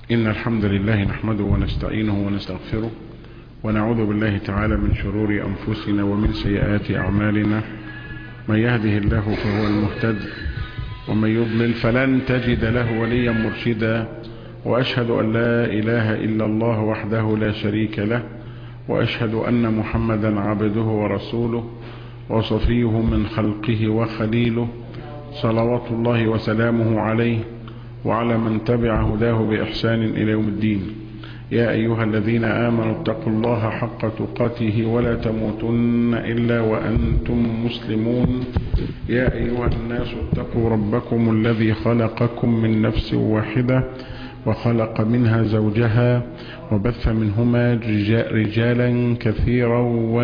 إن الحمد لله نحمده ونستعينه ونستغفره ونعوذ بالله تعالى من شرور أنفسنا ومن سيئات أعمالنا من يهده الله فهو المهتد ومن يضلل فلن تجد له وليا مرشدا وأشهد أن لا إله إلا الله وحده لا شريك له وأشهد أن محمدا عبده ورسوله وصفيه من خلقه وخليله صلوات الله وسلامه عليه وعلى من تبع هداه بإحسان إلى يوم الدين يا أيها الذين آمنوا اتقوا الله حق تقاته ولا تموتن إلا وأنتم مسلمون يا أيها الناس اتقوا ربكم الذي خلقكم من نفس واحدة وخلق منها زوجها وبث منهما رجالا كثيرا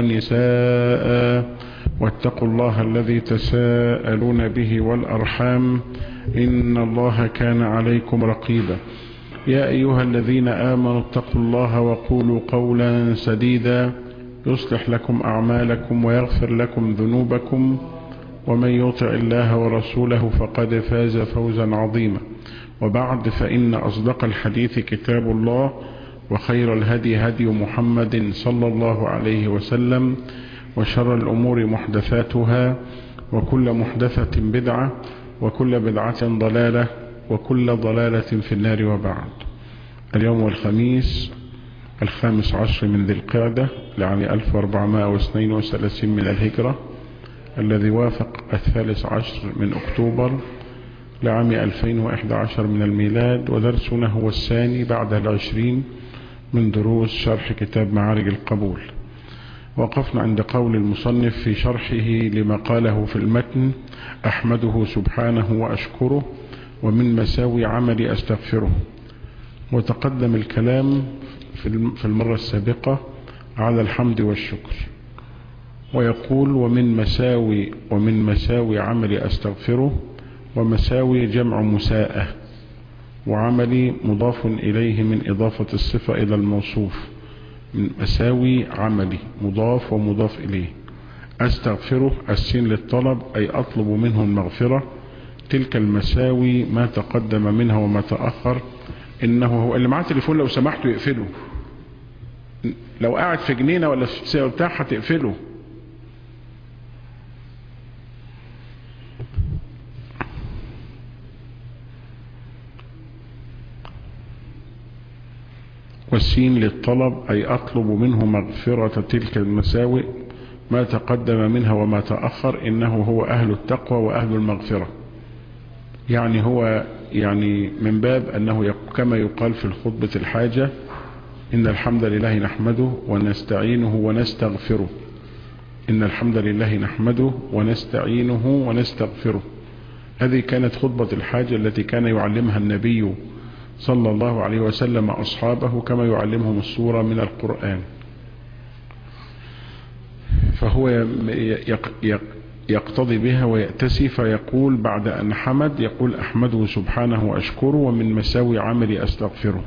ونساء واتقوا الله الذي تساءلون به والأرحام إن الله كان عليكم رقيبا يا أيها الذين آمنوا اتقوا الله وقولوا قولا سديدا يصلح لكم أعمالكم ويغفر لكم ذنوبكم ومن يطع الله ورسوله فقد فاز فوزا عظيما وبعد فإن أصدق الحديث كتاب الله وخير الهدي هدي محمد صلى الله عليه وسلم وشر الأمور محدثاتها وكل محدثة بدعة وكل بدعة ضلالة وكل ضلالة في النار وبعد اليوم الخميس الخامس عشر من ذي القعدة لعام 1432 من الهجرة الذي وافق الثالث عشر من أكتوبر لعام 2011 من الميلاد ودرسنا هو الثاني بعد العشرين من دروس شرح كتاب معارج القبول وقفنا عند قول المصنف في شرحه لما قاله في المتن أحمده سبحانه وأشكره ومن مساوي عملي أستغفره وتقدم الكلام في المرة السابقة على الحمد والشكر ويقول ومن مساوي ومن مساوي عملي أستغفره ومساوي جمع مساءة وعملي مضاف إليه من إضافة الصفة إلى الموصوف من مساوي عملي مضاف ومضاف إليه أستغفره السين للطلب أي أطلب منه المغفرة تلك المساوي ما تقدم منها وما تأخر إنه هو اللي معاه تليفون لو سمحتوا يقفله لو قاعد في جنينة ولا في ساعة بتاع هتقفله والسين للطلب أي أطلب منه مغفرة تلك المساوئ ما تقدم منها وما تأخر إنه هو أهل التقوى وأهل المغفرة يعني هو يعني من باب أنه كما يقال في الخطبة الحاجة إن الحمد لله نحمده ونستعينه ونستغفره إن الحمد لله نحمده ونستعينه ونستغفره هذه كانت خطبة الحاجة التي كان يعلمها النبي صلى الله عليه وسلم أصحابه كما يعلمهم السورة من القرآن فهو يقتضي بها ويأتسي فيقول بعد أن حمد يقول أحمده سبحانه وأشكره ومن مساوي عملي أستغفره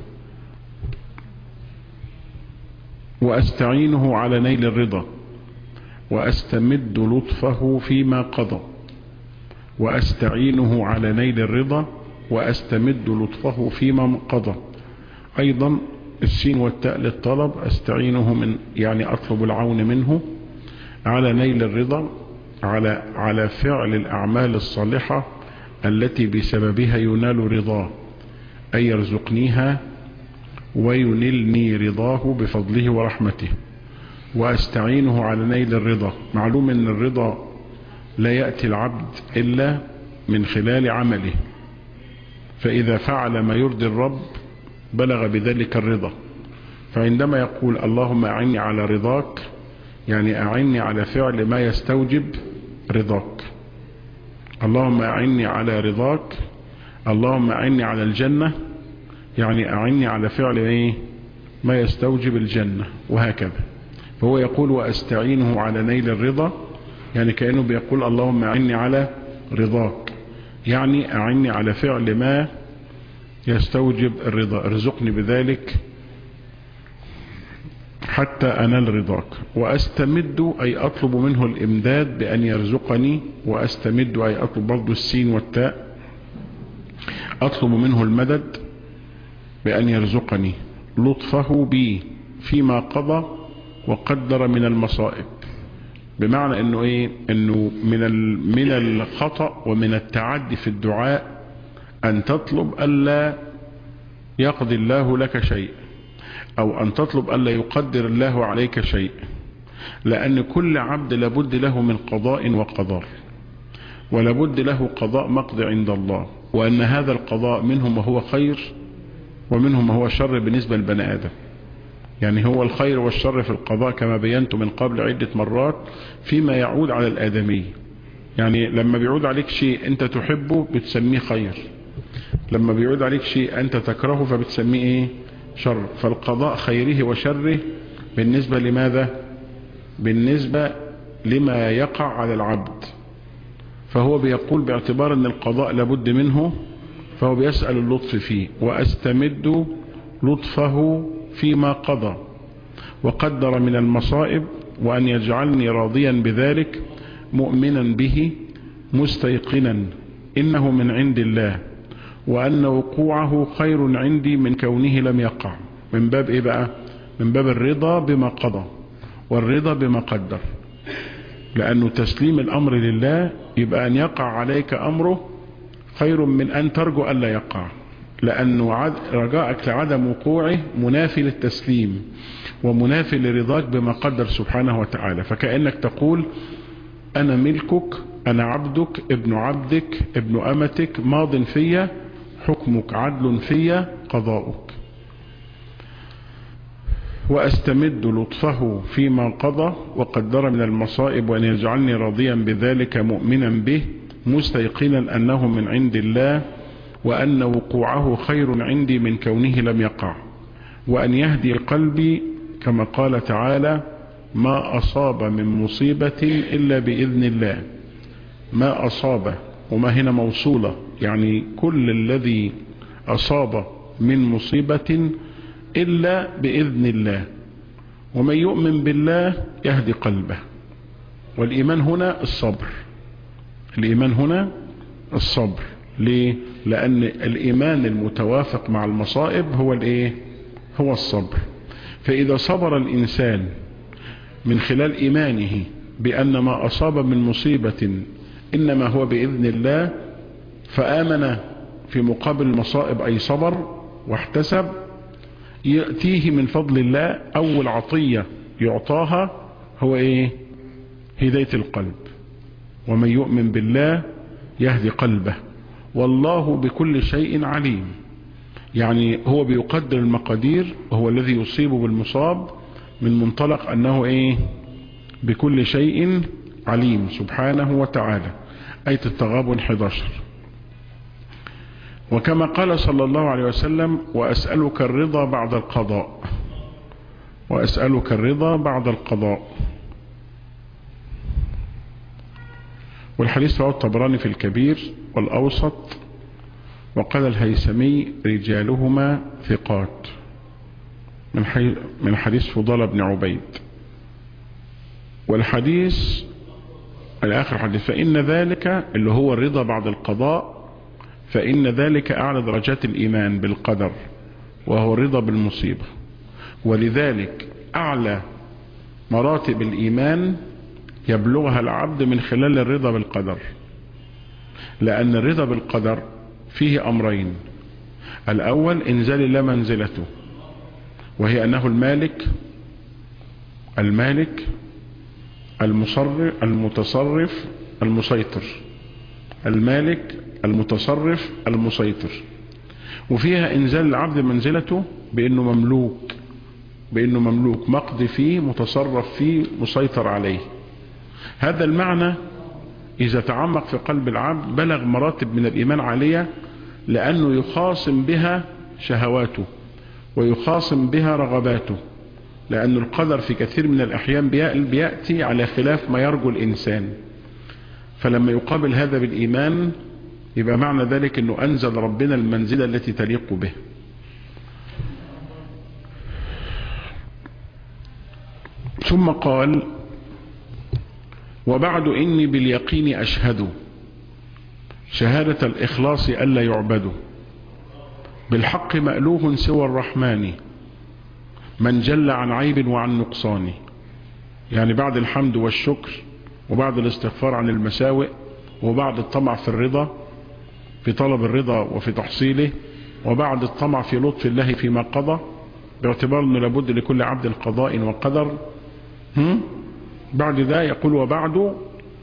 وأستعينه على نيل الرضا وأستمد لطفه فيما قضى وأستعينه على نيل الرضا وأستمد لطفه فيما قضى أيضا السين والتاء للطلب أستعينه من يعني أطلب العون منه على نيل الرضا على على فعل الأعمال الصالحة التي بسببها ينال رضاه أي يرزقنيها وينلني رضاه بفضله ورحمته وأستعينه على نيل الرضا معلوم أن الرضا لا يأتي العبد إلا من خلال عمله فإذا فعل ما يرضي الرب بلغ بذلك الرضا فعندما يقول اللهم أعني على رضاك يعني أعني على فعل ما يستوجب رضاك اللهم أعني على رضاك اللهم أعني على الجنة يعني أعني على فعل إيه ما يستوجب الجنة وهكذا فهو يقول وأستعينه على نيل الرضا يعني كأنه بيقول اللهم أعني على رضاك يعني أعني على فعل ما يستوجب الرضا ارزقني بذلك حتى أنال رضاك وأستمد أي أطلب منه الإمداد بأن يرزقني وأستمد أي أطلب برضو السين والتاء أطلب منه المدد بأن يرزقني لطفه بي فيما قضى وقدر من المصائب بمعنى انه ايه انه من من الخطأ ومن التعدي في الدعاء ان تطلب الا يقضي الله لك شيء او ان تطلب الا يقدر الله عليك شيء لان كل عبد لابد له من قضاء وقدر ولابد له قضاء مقضي عند الله وان هذا القضاء منهم وهو خير ومنهم هو شر بالنسبة لبني آدم يعني هو الخير والشر في القضاء كما بينت من قبل عدة مرات فيما يعود على الآدمي يعني لما بيعود عليك شيء أنت تحبه بتسميه خير لما بيعود عليك شيء أنت تكرهه فبتسميه إيه شر فالقضاء خيره وشره بالنسبة لماذا بالنسبة لما يقع على العبد فهو بيقول باعتبار أن القضاء لابد منه فهو بيسأل اللطف فيه وأستمد لطفه فيما قضى وقدر من المصائب وأن يجعلني راضيا بذلك مؤمنا به مستيقنا إنه من عند الله وأن وقوعه خير عندي من كونه لم يقع من باب إيه بقى من باب الرضا بما قضى والرضا بما قدر لأنه تسليم الأمر لله يبقى أن يقع عليك أمره خير من أن ترجو ألا يقع لأنه رجاءك لعدم وقوعه منافي للتسليم ومنافي لرضاك بما قدر سبحانه وتعالى فكأنك تقول أنا ملكك أنا عبدك ابن عبدك ابن أمتك ماض فيا حكمك عدل فيا قضاؤك وأستمد لطفه فيما قضى وقدر من المصائب وأن يجعلني راضيا بذلك مؤمنا به مستيقنا أنه من عند الله وأن وقوعه خير عندي من كونه لم يقع وأن يهدي قلبي كما قال تعالى ما أصاب من مصيبة إلا بإذن الله ما أصاب وما هنا موصولة يعني كل الذي أصاب من مصيبة إلا بإذن الله ومن يؤمن بالله يهدي قلبه والإيمان هنا الصبر الإيمان هنا الصبر ليه لأن الإيمان المتوافق مع المصائب هو الإيه هو الصبر فإذا صبر الإنسان من خلال إيمانه بأن ما أصاب من مصيبة إنما هو بإذن الله فآمن في مقابل المصائب أي صبر واحتسب يأتيه من فضل الله أول عطية يعطاها هو إيه هداية القلب ومن يؤمن بالله يهدي قلبه والله بكل شيء عليم يعني هو بيقدر المقادير وهو الذي يصيب بالمصاب من منطلق أنه إيه بكل شيء عليم سبحانه وتعالى آية التغابن 11 وكما قال صلى الله عليه وسلم وأسألك الرضا بعد القضاء وأسألك الرضا بعد القضاء والحديث رواه الطبراني في الكبير والأوسط وقال الهيثمي رجالهما ثقات من حي... من حديث فضال بن عبيد والحديث الآخر حديث فإن ذلك اللي هو الرضا بعد القضاء فإن ذلك أعلى درجات الإيمان بالقدر وهو الرضا بالمصيبة ولذلك أعلى مراتب الإيمان يبلغها العبد من خلال الرضا بالقدر لأن الرضا بالقدر فيه أمرين الأول إنزال الله منزلته وهي أنه المالك المالك المصرف المتصرف المسيطر المالك المتصرف المسيطر وفيها إنزال العبد منزلته بأنه مملوك بأنه مملوك مقضي فيه متصرف فيه مسيطر عليه هذا المعنى إذا تعمق في قلب العبد بلغ مراتب من الإيمان عالية لأنه يخاصم بها شهواته ويخاصم بها رغباته لأن القدر في كثير من الأحيان بيأتي على خلاف ما يرجو الإنسان فلما يقابل هذا بالإيمان يبقى معنى ذلك أنه أنزل ربنا المنزلة التي تليق به ثم قال وبعد إني باليقين أشهد شهادة الإخلاص ألا يعبد بالحق مألوه سوى الرحمن من جل عن عيب وعن نقصان يعني بعد الحمد والشكر وبعد الاستغفار عن المساوئ وبعد الطمع في الرضا في طلب الرضا وفي تحصيله وبعد الطمع في لطف الله فيما قضى باعتبار أنه لابد لكل عبد قضاء وقدر هم؟ بعد ذا يقول وبعد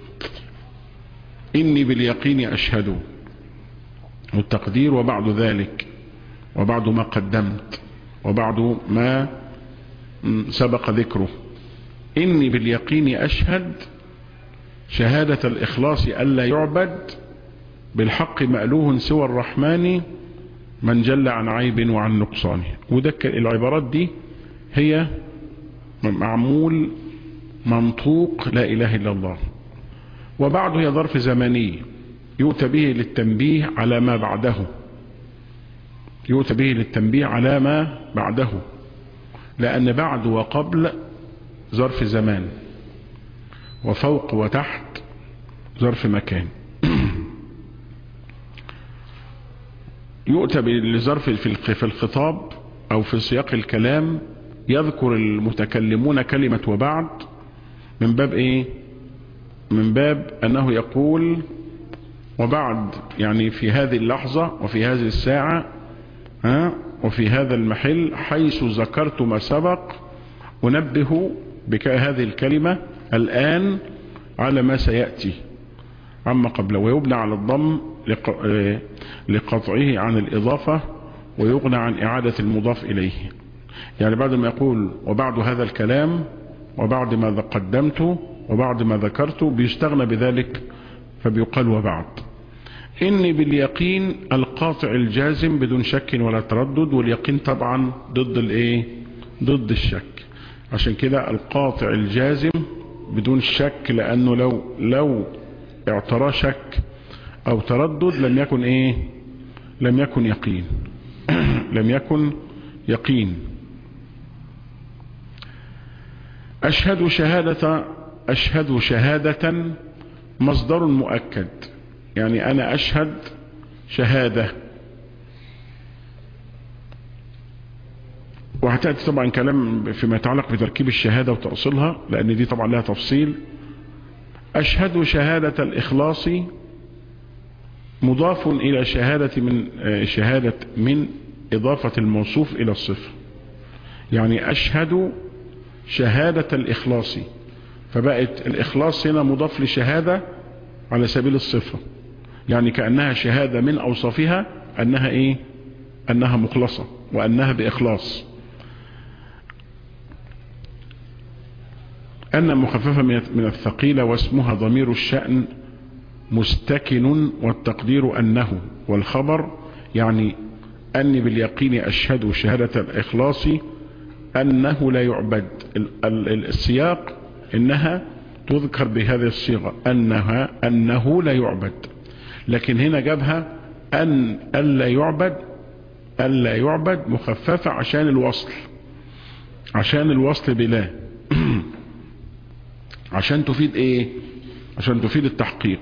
إني باليقين أشهد والتقدير وبعد ذلك وبعد ما قدمت وبعد ما سبق ذكره إني باليقين أشهد شهادة الإخلاص ألا يعبد بالحق مألوه سوى الرحمن من جل عن عيب وعن نقصان وده العبارات دي هي معمول منطوق لا إله إلا الله وبعد هي ظرف زمني يؤتى به للتنبيه على ما بعده يؤتى به للتنبيه على ما بعده لأن بعد وقبل ظرف زمان وفوق وتحت ظرف مكان يؤتى بالظرف في الخطاب أو في سياق الكلام يذكر المتكلمون كلمة وبعد من باب إيه من باب أنه يقول وبعد يعني في هذه اللحظة وفي هذه الساعة ها وفي هذا المحل حيث ذكرت ما سبق أنبه بهذه الكلمة الآن على ما سيأتي عما قبله ويبنى على الضم لقطعه عن الإضافة ويغنى عن إعادة المضاف إليه يعني بعد ما يقول وبعد هذا الكلام وبعد ما قدمته وبعد ما ذكرته بيستغنى بذلك فبيقال وبعد إني باليقين القاطع الجازم بدون شك ولا تردد واليقين طبعا ضد الايه ضد الشك عشان كده القاطع الجازم بدون شك لأنه لو لو اعترى شك أو تردد لم يكن إيه لم يكن يقين لم يكن يقين أشهد شهادة أشهد شهادة مصدر مؤكد يعني أنا أشهد شهادة وهتأتي طبعا كلام فيما يتعلق بتركيب الشهادة وتأصيلها لأن دي طبعا لها تفصيل أشهد شهادة الإخلاص مضاف إلى شهادة من شهادة من إضافة الموصوف إلى الصفة يعني أشهد شهادة الإخلاص فبقت الإخلاص هنا مضاف لشهادة على سبيل الصفة يعني كأنها شهادة من أوصافها أنها إيه أنها مخلصة وأنها بإخلاص أن مخففة من الثقيلة واسمها ضمير الشأن مستكن والتقدير أنه والخبر يعني أني باليقين أشهد شهادة الإخلاص أنه لا يعبد السياق إنها تذكر بهذه الصيغة أنها أنه لا يعبد لكن هنا جابها أن ألا يعبد ألا يعبد مخففة عشان الوصل عشان الوصل بلا عشان تفيد ايه عشان تفيد التحقيق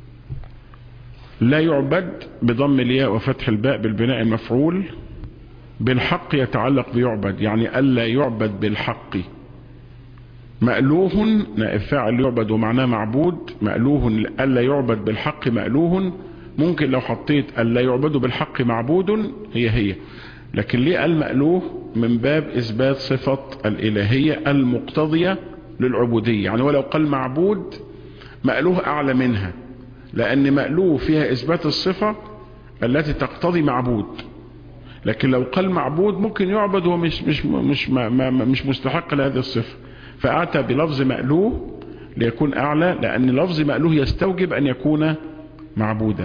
لا يعبد بضم الياء وفتح الباء بالبناء المفعول بالحق يتعلق بيعبد يعني ألا يعبد بالحق مألوه نائب فاعل يعبد ومعناه معبود مألوه ألا يعبد بالحق مألوه ممكن لو حطيت ألا يعبد بالحق معبود هي هي لكن ليه قال مألوه من باب إثبات صفة الإلهية المقتضية للعبودية يعني ولو قال معبود مألوه أعلى منها لأن مألوه فيها إثبات الصفة التي تقتضي معبود لكن لو قال معبود ممكن يعبد وهو مش مش مش ما ما مش مستحق لهذه الصفة فأتى بلفظ مألوه ليكون أعلى لأن لفظ مألوه يستوجب أن يكون معبودا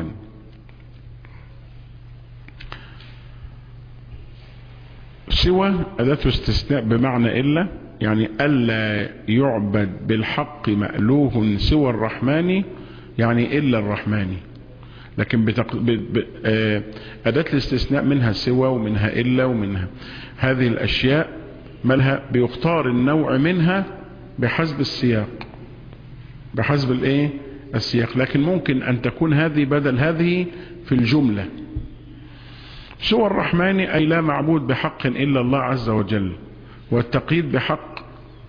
سوى أداة استثناء بمعنى إلا يعني ألا يعبد بالحق مألوه سوى الرحمن يعني إلا الرحمن لكن بتق... ب... ب... آه... أداة الاستثناء منها سوى ومنها إلا ومنها هذه الأشياء مالها بيختار النوع منها بحسب السياق بحسب الايه السياق لكن ممكن أن تكون هذه بدل هذه في الجملة سوى الرحمن أي لا معبود بحق إلا الله عز وجل والتقييد بحق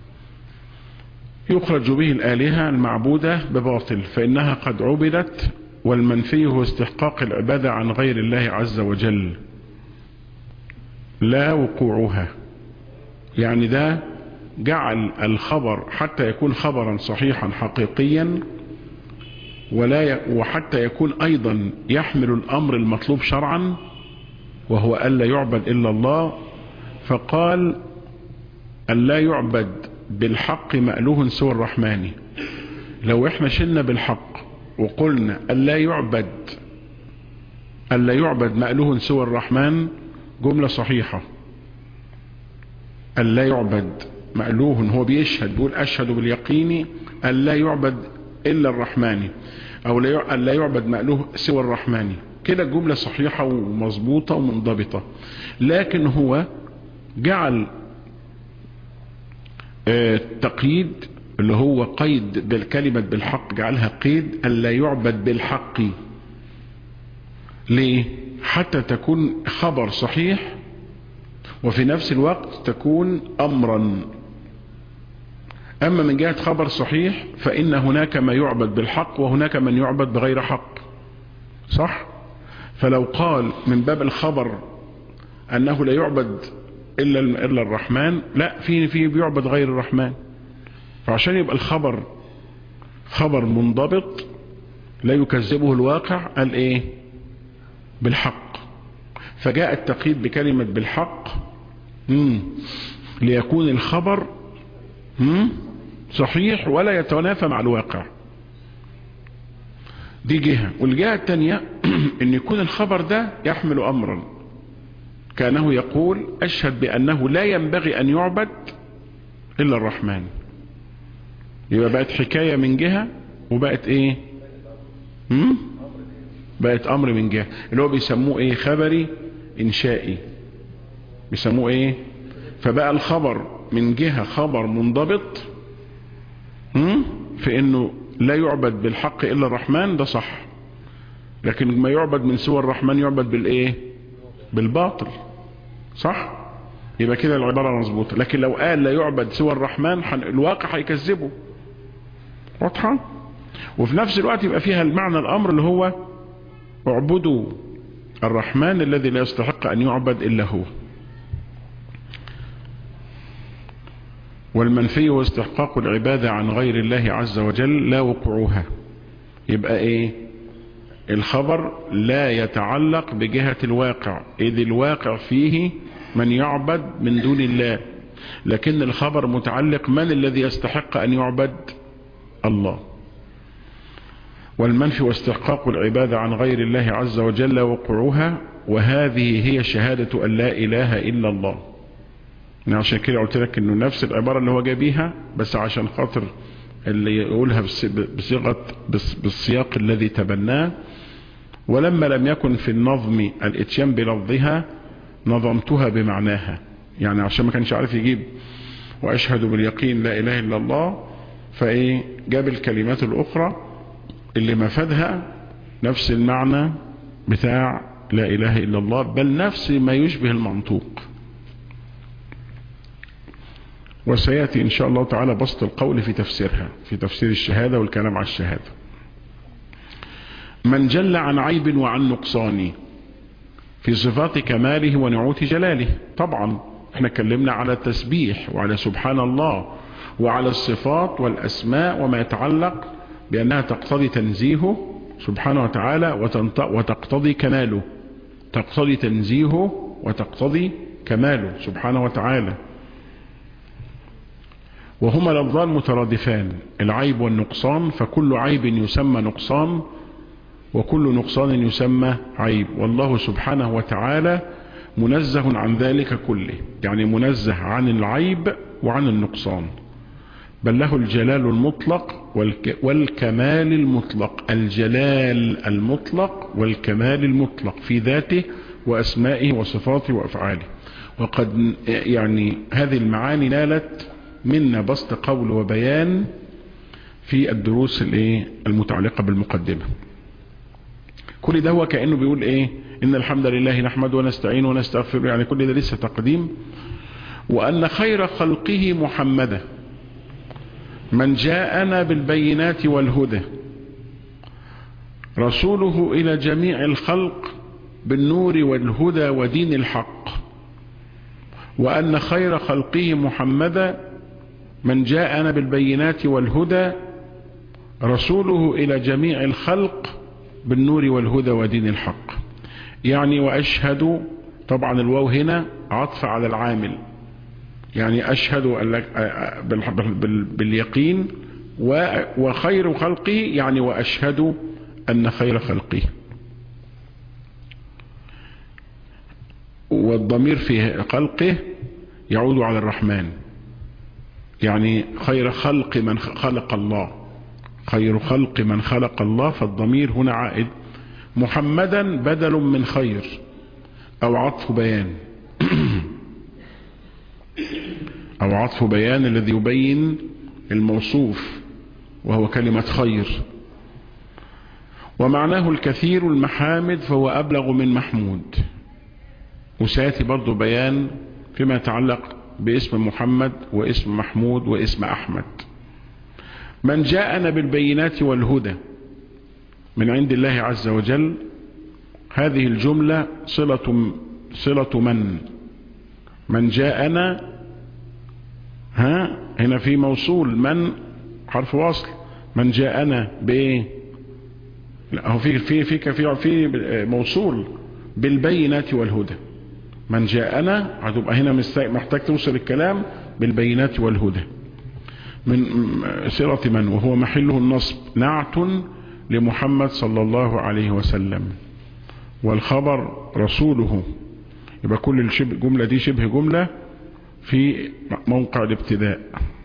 يخرج به الآلهة المعبودة بباطل فإنها قد عبدت والمنفي هو استحقاق العبادة عن غير الله عز وجل لا وقوعها يعني ده جعل الخبر حتى يكون خبرا صحيحا حقيقيا ولا ي... وحتى يكون أيضا يحمل الأمر المطلوب شرعا وهو ألا يعبد إلا الله فقال ألا يعبد بالحق مألوه سوى الرحمن لو احنا شلنا بالحق وقلنا ألا يعبد ألا يعبد مألوه سوى الرحمن جملة صحيحة ألا يعبد مألوه هو بيشهد بيقول أشهد باليقين ألا يعبد إلا الرحمن أو لا يعبد مألوه سوى الرحمن كده جملة صحيحة ومظبوطة ومنضبطة لكن هو جعل التقييد اللي هو قيد بالكلمة بالحق جعلها قيد ألا يعبد بالحق ليه حتى تكون خبر صحيح وفي نفس الوقت تكون أمرا أما من جهة خبر صحيح فإن هناك ما يعبد بالحق وهناك من يعبد بغير حق صح فلو قال من باب الخبر أنه لا يعبد إلا إلا الرحمن لا في في بيعبد غير الرحمن فعشان يبقى الخبر خبر منضبط لا يكذبه الواقع قال ايه بالحق فجاء التقييد بكلمة بالحق مم. ليكون الخبر مم. صحيح ولا يتنافى مع الواقع دي جهة والجهة الثانية ان يكون الخبر ده يحمل امرا كانه يقول اشهد بانه لا ينبغي ان يعبد الا الرحمن يبقى بقت حكاية من جهة وبقت ايه هم؟ بقت امر من جهة اللي هو بيسموه ايه خبري انشائي بيسموه ايه فبقى الخبر من جهة خبر منضبط هم؟ في انه لا يعبد بالحق الا الرحمن ده صح لكن ما يعبد من سوى الرحمن يعبد بالايه بالباطل صح يبقى كده العبارة مظبوطة لكن لو قال لا يعبد سوى الرحمن الواقع هيكذبه واضحة وفي نفس الوقت يبقى فيها المعنى الامر اللي هو اعبدوا الرحمن الذي لا يستحق ان يعبد الا هو والمنفي هو استحقاق العبادة عن غير الله عز وجل لا وقوعها يبقى ايه الخبر لا يتعلق بجهة الواقع اذ الواقع فيه من يعبد من دون الله لكن الخبر متعلق من الذي يستحق ان يعبد الله والمنفي واستحقاق العبادة عن غير الله عز وجل وقوعها وهذه هي شهادة أن لا إله إلا الله عشان كده قلت لك انه نفس العبارة اللي هو جاي بيها بس عشان خاطر اللي يقولها بصيغة بالسياق الذي تبناه ولما لم يكن في النظم الاتيان بلفظها نظمتها بمعناها يعني عشان ما كانش عارف يجيب واشهد باليقين لا اله الا الله فايه جاب الكلمات الاخرى اللي مفادها نفس المعنى بتاع لا اله الا الله بل نفس ما يشبه المنطوق وسيأتي إن شاء الله تعالى بسط القول في تفسيرها في تفسير الشهادة والكلام على الشهادة من جل عن عيب وعن نقصان في صفات كماله ونعوت جلاله طبعا احنا اتكلمنا على التسبيح وعلى سبحان الله وعلى الصفات والأسماء وما يتعلق بأنها تقتضي تنزيهه سبحانه وتعالى وتقتضي كماله تقتضي تنزيهه وتقتضي كماله سبحانه وتعالى وهما لفظان مترادفان العيب والنقصان فكل عيب يسمى نقصان وكل نقصان يسمى عيب والله سبحانه وتعالى منزه عن ذلك كله يعني منزه عن العيب وعن النقصان بل له الجلال المطلق والكمال المطلق الجلال المطلق والكمال المطلق في ذاته وأسمائه وصفاته وأفعاله وقد يعني هذه المعاني نالت منا بسط قول وبيان في الدروس الايه المتعلقة بالمقدمة كل ده هو كأنه بيقول ايه إن الحمد لله نحمده ونستعين ونستغفر يعني كل ده لسه تقديم وأن خير خلقه محمدا من جاءنا بالبينات والهدى رسوله إلى جميع الخلق بالنور والهدى ودين الحق وأن خير خلقه محمدا من جاءنا بالبينات والهدى رسوله إلى جميع الخلق بالنور والهدى ودين الحق يعني وأشهد طبعا الواو هنا عطف على العامل يعني أشهد باليقين وخير خلقه يعني وأشهد أن خير خلقه والضمير في خلقه يعود على الرحمن يعني خير خلق من خلق الله خير خلق من خلق الله فالضمير هنا عائد محمدا بدل من خير او عطف بيان او عطف بيان الذي يبين الموصوف وهو كلمة خير ومعناه الكثير المحامد فهو أبلغ من محمود وسيأتي برضو بيان فيما يتعلق باسم محمد واسم محمود واسم أحمد من جاءنا بالبينات والهدى من عند الله عز وجل هذه الجملة صلة, صلة من من جاءنا ها هنا في موصول من حرف وصل من جاءنا بايه لا هو في في في في في موصول بالبينات والهدى من جاءنا هتبقى هنا محتاج توصل الكلام بالبينات والهدى من صلة من وهو محله النصب نعت لمحمد صلى الله عليه وسلم والخبر رسوله يبقى كل الشبه جملة دي شبه جملة في موقع الابتداء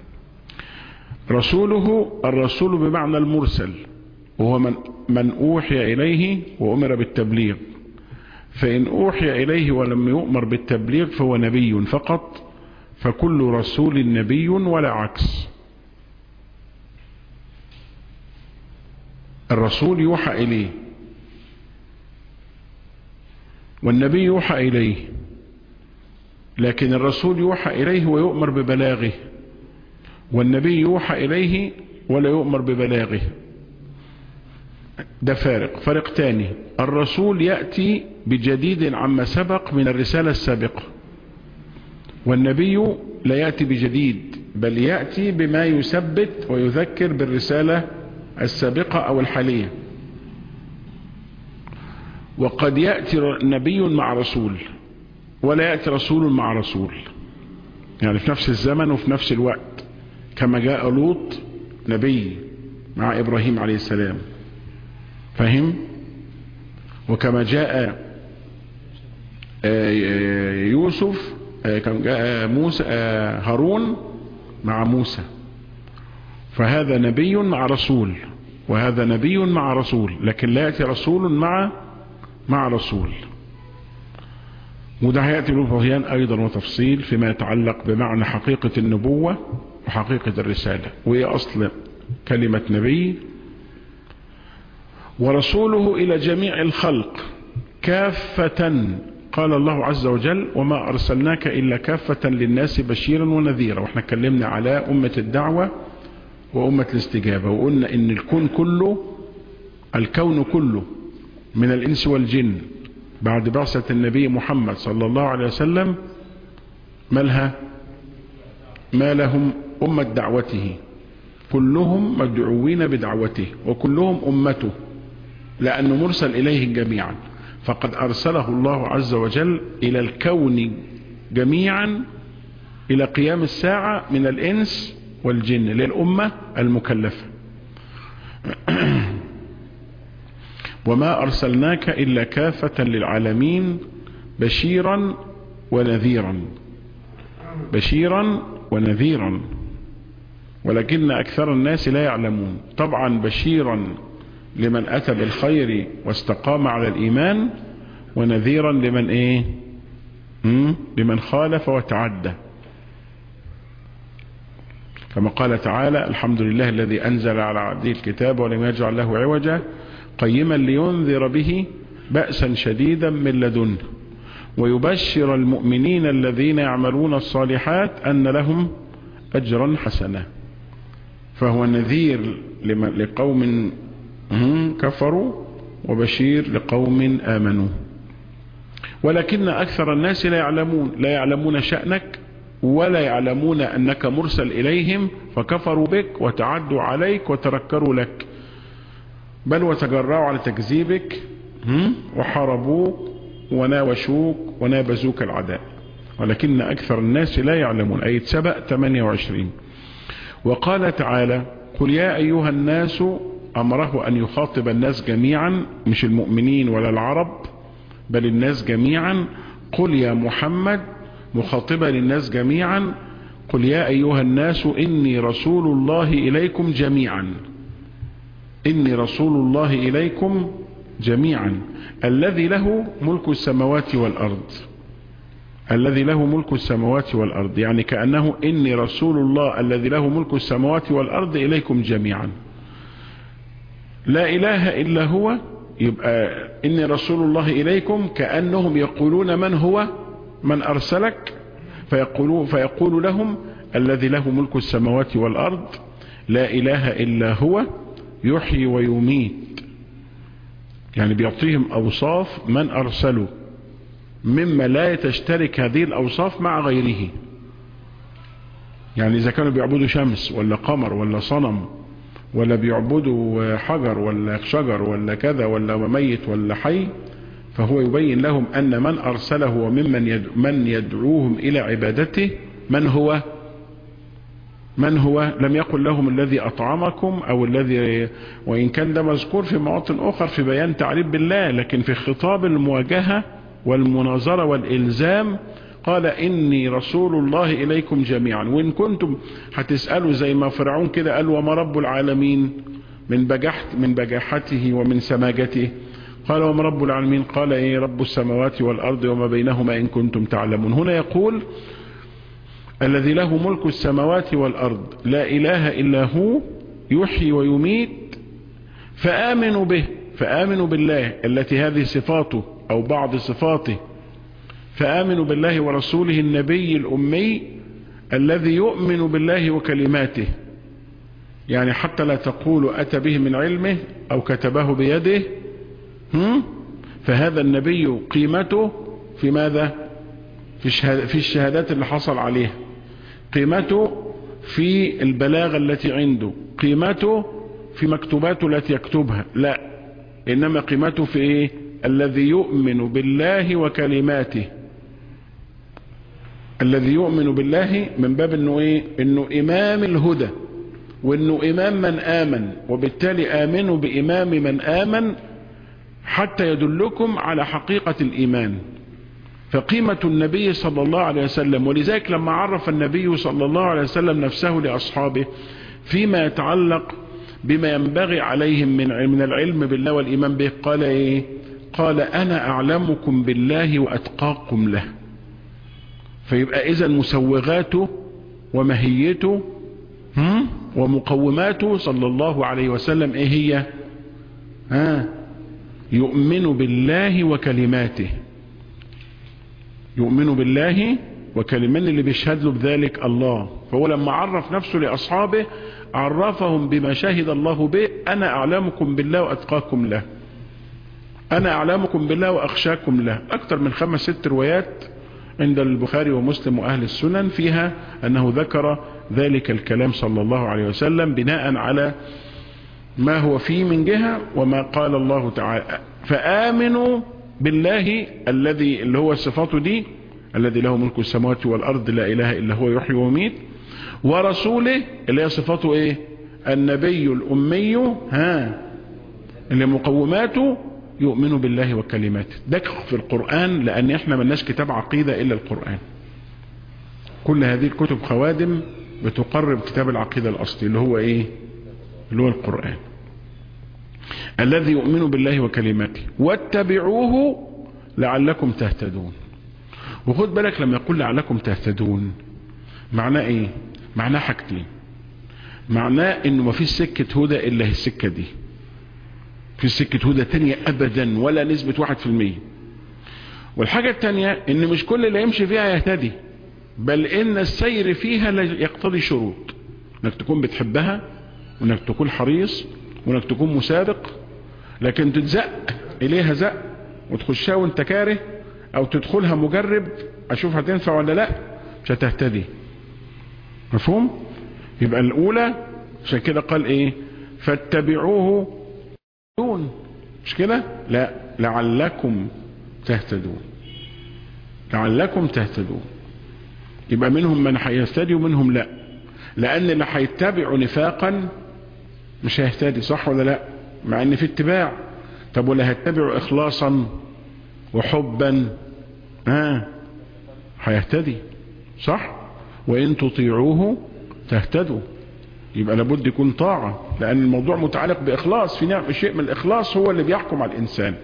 رسوله الرسول بمعنى المرسل وهو من, من أوحي إليه وأمر بالتبليغ فإن أوحي إليه ولم يؤمر بالتبليغ فهو نبي فقط فكل رسول نبي ولا عكس الرسول يوحى إليه والنبي يوحى إليه لكن الرسول يوحى إليه ويؤمر ببلاغه والنبي يوحى إليه ولا يؤمر ببلاغه ده فارق فارق تاني الرسول يأتي بجديد عما سبق من الرسالة السابقة والنبي لا يأتي بجديد بل يأتي بما يثبت ويذكر بالرسالة السابقة أو الحالية وقد يأتي نبي مع رسول ولا يأتي رسول مع رسول يعني في نفس الزمن وفي نفس الوقت كما جاء لوط نبي مع إبراهيم عليه السلام فهم وكما جاء يوسف كما جاء موسى هارون مع موسى فهذا نبي مع رسول وهذا نبي مع رسول لكن لا يأتي رسول مع مع رسول وده هيأتي بالفهيان أيضا وتفصيل فيما يتعلق بمعنى حقيقة النبوة وحقيقة الرسالة وهي أصل كلمة نبي ورسوله إلى جميع الخلق كافة قال الله عز وجل وما أرسلناك إلا كافة للناس بشيرا ونذيرا واحنا اتكلمنا على أمة الدعوة وأمة الاستجابة وقلنا إن الكون كله الكون كله من الإنس والجن بعد بعثة النبي محمد صلى الله عليه وسلم مالها ما لهم أمة دعوته كلهم مدعوين بدعوته وكلهم أمته لأنه مرسل إليه جميعا فقد أرسله الله عز وجل إلى الكون جميعا إلى قيام الساعة من الإنس والجن للأمة المكلفة وما أرسلناك إلا كافة للعالمين بشيرا ونذيرا بشيرا ونذيرا ولكن أكثر الناس لا يعلمون طبعا بشيرا لمن أتى بالخير واستقام على الإيمان ونذيرا لمن إيه لمن خالف وتعدى كما قال تعالى الحمد لله الذي أنزل على عبده الكتاب ولم يجعل له عوجا قيما لينذر به بأسا شديدا من لدنه ويبشر المؤمنين الذين يعملون الصالحات أن لهم أجرا حسنا فهو نذير لقوم كفروا وبشير لقوم آمنوا ولكن أكثر الناس لا يعلمون لا يعلمون شأنك ولا يعلمون أنك مرسل إليهم فكفروا بك وتعدوا عليك وتركروا لك بل وتجرعوا على تكذيبك وحاربوك وناوشوك ونابزوك العداء ولكن أكثر الناس لا يعلمون أي سبأ 28 وقال تعالى قل يا أيها الناس أمره أن يخاطب الناس جميعا مش المؤمنين ولا العرب بل الناس جميعا قل يا محمد مخاطبا للناس جميعا قل يا أيها الناس إني رسول الله إليكم جميعا إني رسول الله إليكم جميعا الذي له ملك السماوات والأرض الذي له ملك السماوات والأرض يعني كأنه إني رسول الله الذي له ملك السماوات والأرض إليكم جميعا لا إله إلا هو يبقى إني رسول الله إليكم كأنهم يقولون من هو من أرسلك فيقول, فيقول لهم الذي له ملك السماوات والأرض لا إله إلا هو يحيي ويميت يعني بيعطيهم أوصاف من أرسله مما لا تشترك هذه الأوصاف مع غيره يعني إذا كانوا بيعبدوا شمس ولا قمر ولا صنم ولا بيعبدوا حجر ولا شجر ولا كذا ولا ميت ولا حي فهو يبين لهم أن من أرسله وممن يدعو من يدعوهم إلى عبادته من هو من هو لم يقل لهم الذي أطعمكم أو الذي وإن كان ده مذكور في مواطن أخر في بيان تعريف بالله لكن في خطاب المواجهة والمناظرة والإلزام قال إني رسول الله إليكم جميعا وإن كنتم هتسألوا زي ما فرعون كده قال وما رب العالمين من بجحت من بجاحته ومن سماجته قال وما رب العالمين قال إيه رب السماوات والأرض وما بينهما إن كنتم تعلمون هنا يقول الذي له ملك السماوات والأرض لا إله إلا هو يحيي ويميت فآمنوا به فآمنوا بالله التي هذه صفاته أو بعض صفاته فآمنوا بالله ورسوله النبي الأمي الذي يؤمن بالله وكلماته يعني حتى لا تقولوا أتى به من علمه أو كتبه بيده هم؟ فهذا النبي قيمته في ماذا في, في الشهادات اللي حصل عليها قيمته في البلاغة التي عنده قيمته في مكتوباته التي يكتبها لا إنما قيمته في إيه الذي يؤمن بالله وكلماته الذي يؤمن بالله من باب انه ايه انه امام الهدى وانه امام من امن وبالتالي امنوا بامام من امن حتى يدلكم على حقيقة الايمان فقيمة النبي صلى الله عليه وسلم ولذلك لما عرف النبي صلى الله عليه وسلم نفسه لأصحابه فيما يتعلق بما ينبغي عليهم من من العلم بالله والإيمان به قال إيه قال أنا أعلمكم بالله وأتقاكم له فيبقى إذا مسوغاته ومهيته ومقوماته صلى الله عليه وسلم إيه هي ها يؤمن بالله وكلماته يؤمن بالله وكلمان اللي بيشهد له بذلك الله فهو لما عرف نفسه لأصحابه عرفهم بما شهد الله به أنا أعلمكم بالله وأتقاكم له أنا أعلمكم بالله وأخشاكم له أكثر من خمس ست روايات عند البخاري ومسلم وأهل السنن فيها أنه ذكر ذلك الكلام صلى الله عليه وسلم بناء على ما هو فيه من جهة وما قال الله تعالى فآمنوا بالله الذي اللي هو صفاته دي الذي له ملك السماوات والأرض لا إله إلا هو يحيي ويميت ورسوله اللي هي صفاته ايه النبي الأمي ها اللي مقوماته يؤمن بالله وكلماته ده في القرآن لأن احنا ملناش كتاب عقيدة إلا القرآن كل هذه الكتب خوادم بتقرب كتاب العقيدة الأصلي اللي هو ايه اللي هو القرآن الذي يؤمن بالله وكلماته واتبعوه لعلكم تهتدون وخد بالك لما يقول لعلكم تهتدون معناه ايه معناه حاجتين معناه انه ما فيش سكة هدى الا هي السكة دي في سكة هدى تانية ابدا ولا نسبة واحد في المية والحاجة التانية ان مش كل اللي يمشي فيها يهتدي بل ان السير فيها يقتضي شروط انك تكون بتحبها وانك تكون حريص وانك تكون مسابق لكن تتزق اليها زق وتخشها وانت كاره او تدخلها مجرب اشوف هتنفع ولا لا مش هتهتدي مفهوم يبقى الاولى عشان كده قال ايه فاتبعوه دون مش كده لا لعلكم تهتدون لعلكم تهتدون يبقى منهم من هيهتدي ومنهم لا لان اللي هيتبعوا نفاقا مش هيهتدي صح ولا لا مع ان في اتباع طب ولا هيتبعوا اخلاصا وحبا ها آه. هيهتدي صح وان تطيعوه تهتدوا يبقى لابد يكون طاعة لان الموضوع متعلق باخلاص في نعم شيء من الاخلاص هو اللي بيحكم على الانسان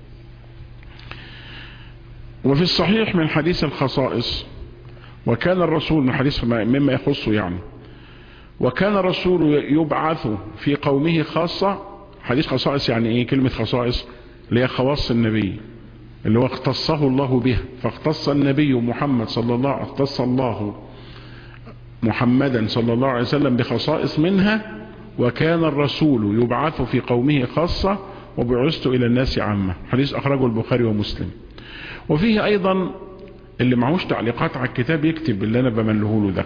وفي الصحيح من حديث الخصائص وكان الرسول من حديث مما يخصه يعني وكان الرسول يبعث في قومه خاصة حديث خصائص يعني ايه كلمة خصائص اللي هي خواص النبي اللي هو اختصه الله به فاختص النبي محمد صلى الله عليه اختص الله محمدا صلى الله عليه وسلم بخصائص منها وكان الرسول يبعث في قومه خاصة وبعثت إلى الناس عامة حديث أخرجه البخاري ومسلم وفيه أيضا اللي معهوش تعليقات على الكتاب يكتب اللي أنا بمله له ده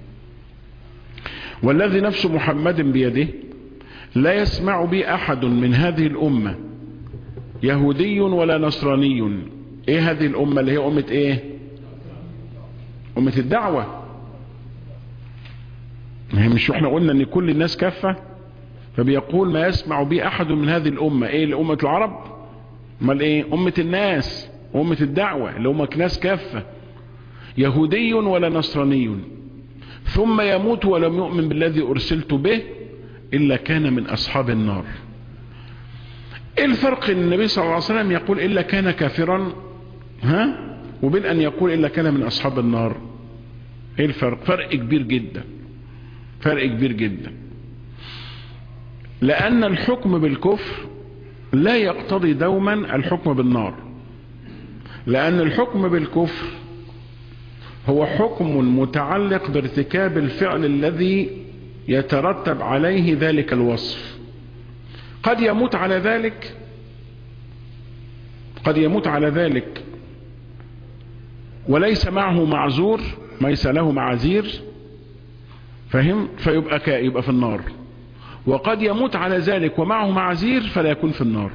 والذي نفس محمد بيده لا يسمع بي أحد من هذه الأمة يهودي ولا نصراني ايه هذه الأمة اللي هي أمة ايه أمة الدعوة ما هي مش احنا قلنا ان كل الناس كافة فبيقول ما يسمع بي أحد من هذه الأمة ايه لأمة العرب امال ايه أمة الناس أمة الدعوة اللي هم ناس كافة يهودي ولا نصراني ثم يموت ولم يؤمن بالذي أرسلت به إلا كان من أصحاب النار ايه الفرق ان النبي صلى الله عليه وسلم يقول إلا كان كافرا ها وبين أن يقول إلا كان من أصحاب النار ايه الفرق فرق كبير جدا فرق كبير جدا لأن الحكم بالكفر لا يقتضي دوما الحكم بالنار لأن الحكم بالكفر هو حكم متعلق بارتكاب الفعل الذي يترتب عليه ذلك الوصف قد يموت على ذلك قد يموت على ذلك وليس معه معذور ليس له معاذير فهم فيبقى كا يبقى في النار وقد يموت على ذلك ومعه معاذير فلا يكون في النار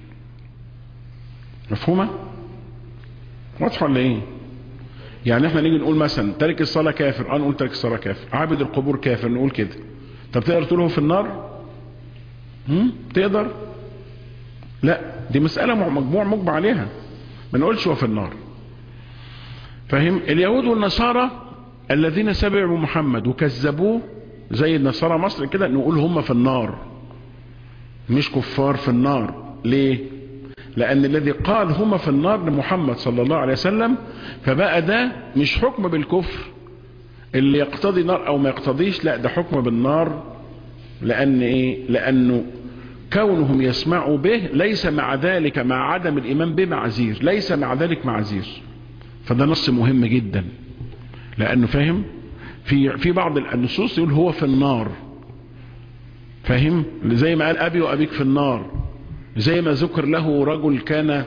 مفهومة واضحة ولا ايه يعني احنا نيجي نقول مثلا تارك الصلاة كافر اه نقول تارك الصلاة كافر عابد القبور كافر نقول كده طب تقدر تقوله في النار هم؟ تقدر لا دي مسألة مجموع مجمع عليها ما نقولش هو في النار فهم اليهود والنصارى الذين سبعوا محمد وكذبوه زي النصارى مصر كده نقول هم في النار مش كفار في النار ليه لأن الذي قال هم في النار لمحمد صلى الله عليه وسلم فبقى ده مش حكم بالكفر اللي يقتضي نار أو ما يقتضيش لا ده حكم بالنار لأن إيه لأنه كونهم يسمعوا به ليس مع ذلك مع عدم الإيمان به معذير ليس مع ذلك معذير فده نص مهم جدا لأنه فاهم في في بعض النصوص يقول هو في النار فاهم زي ما قال أبي وأبيك في النار زي ما ذكر له رجل كان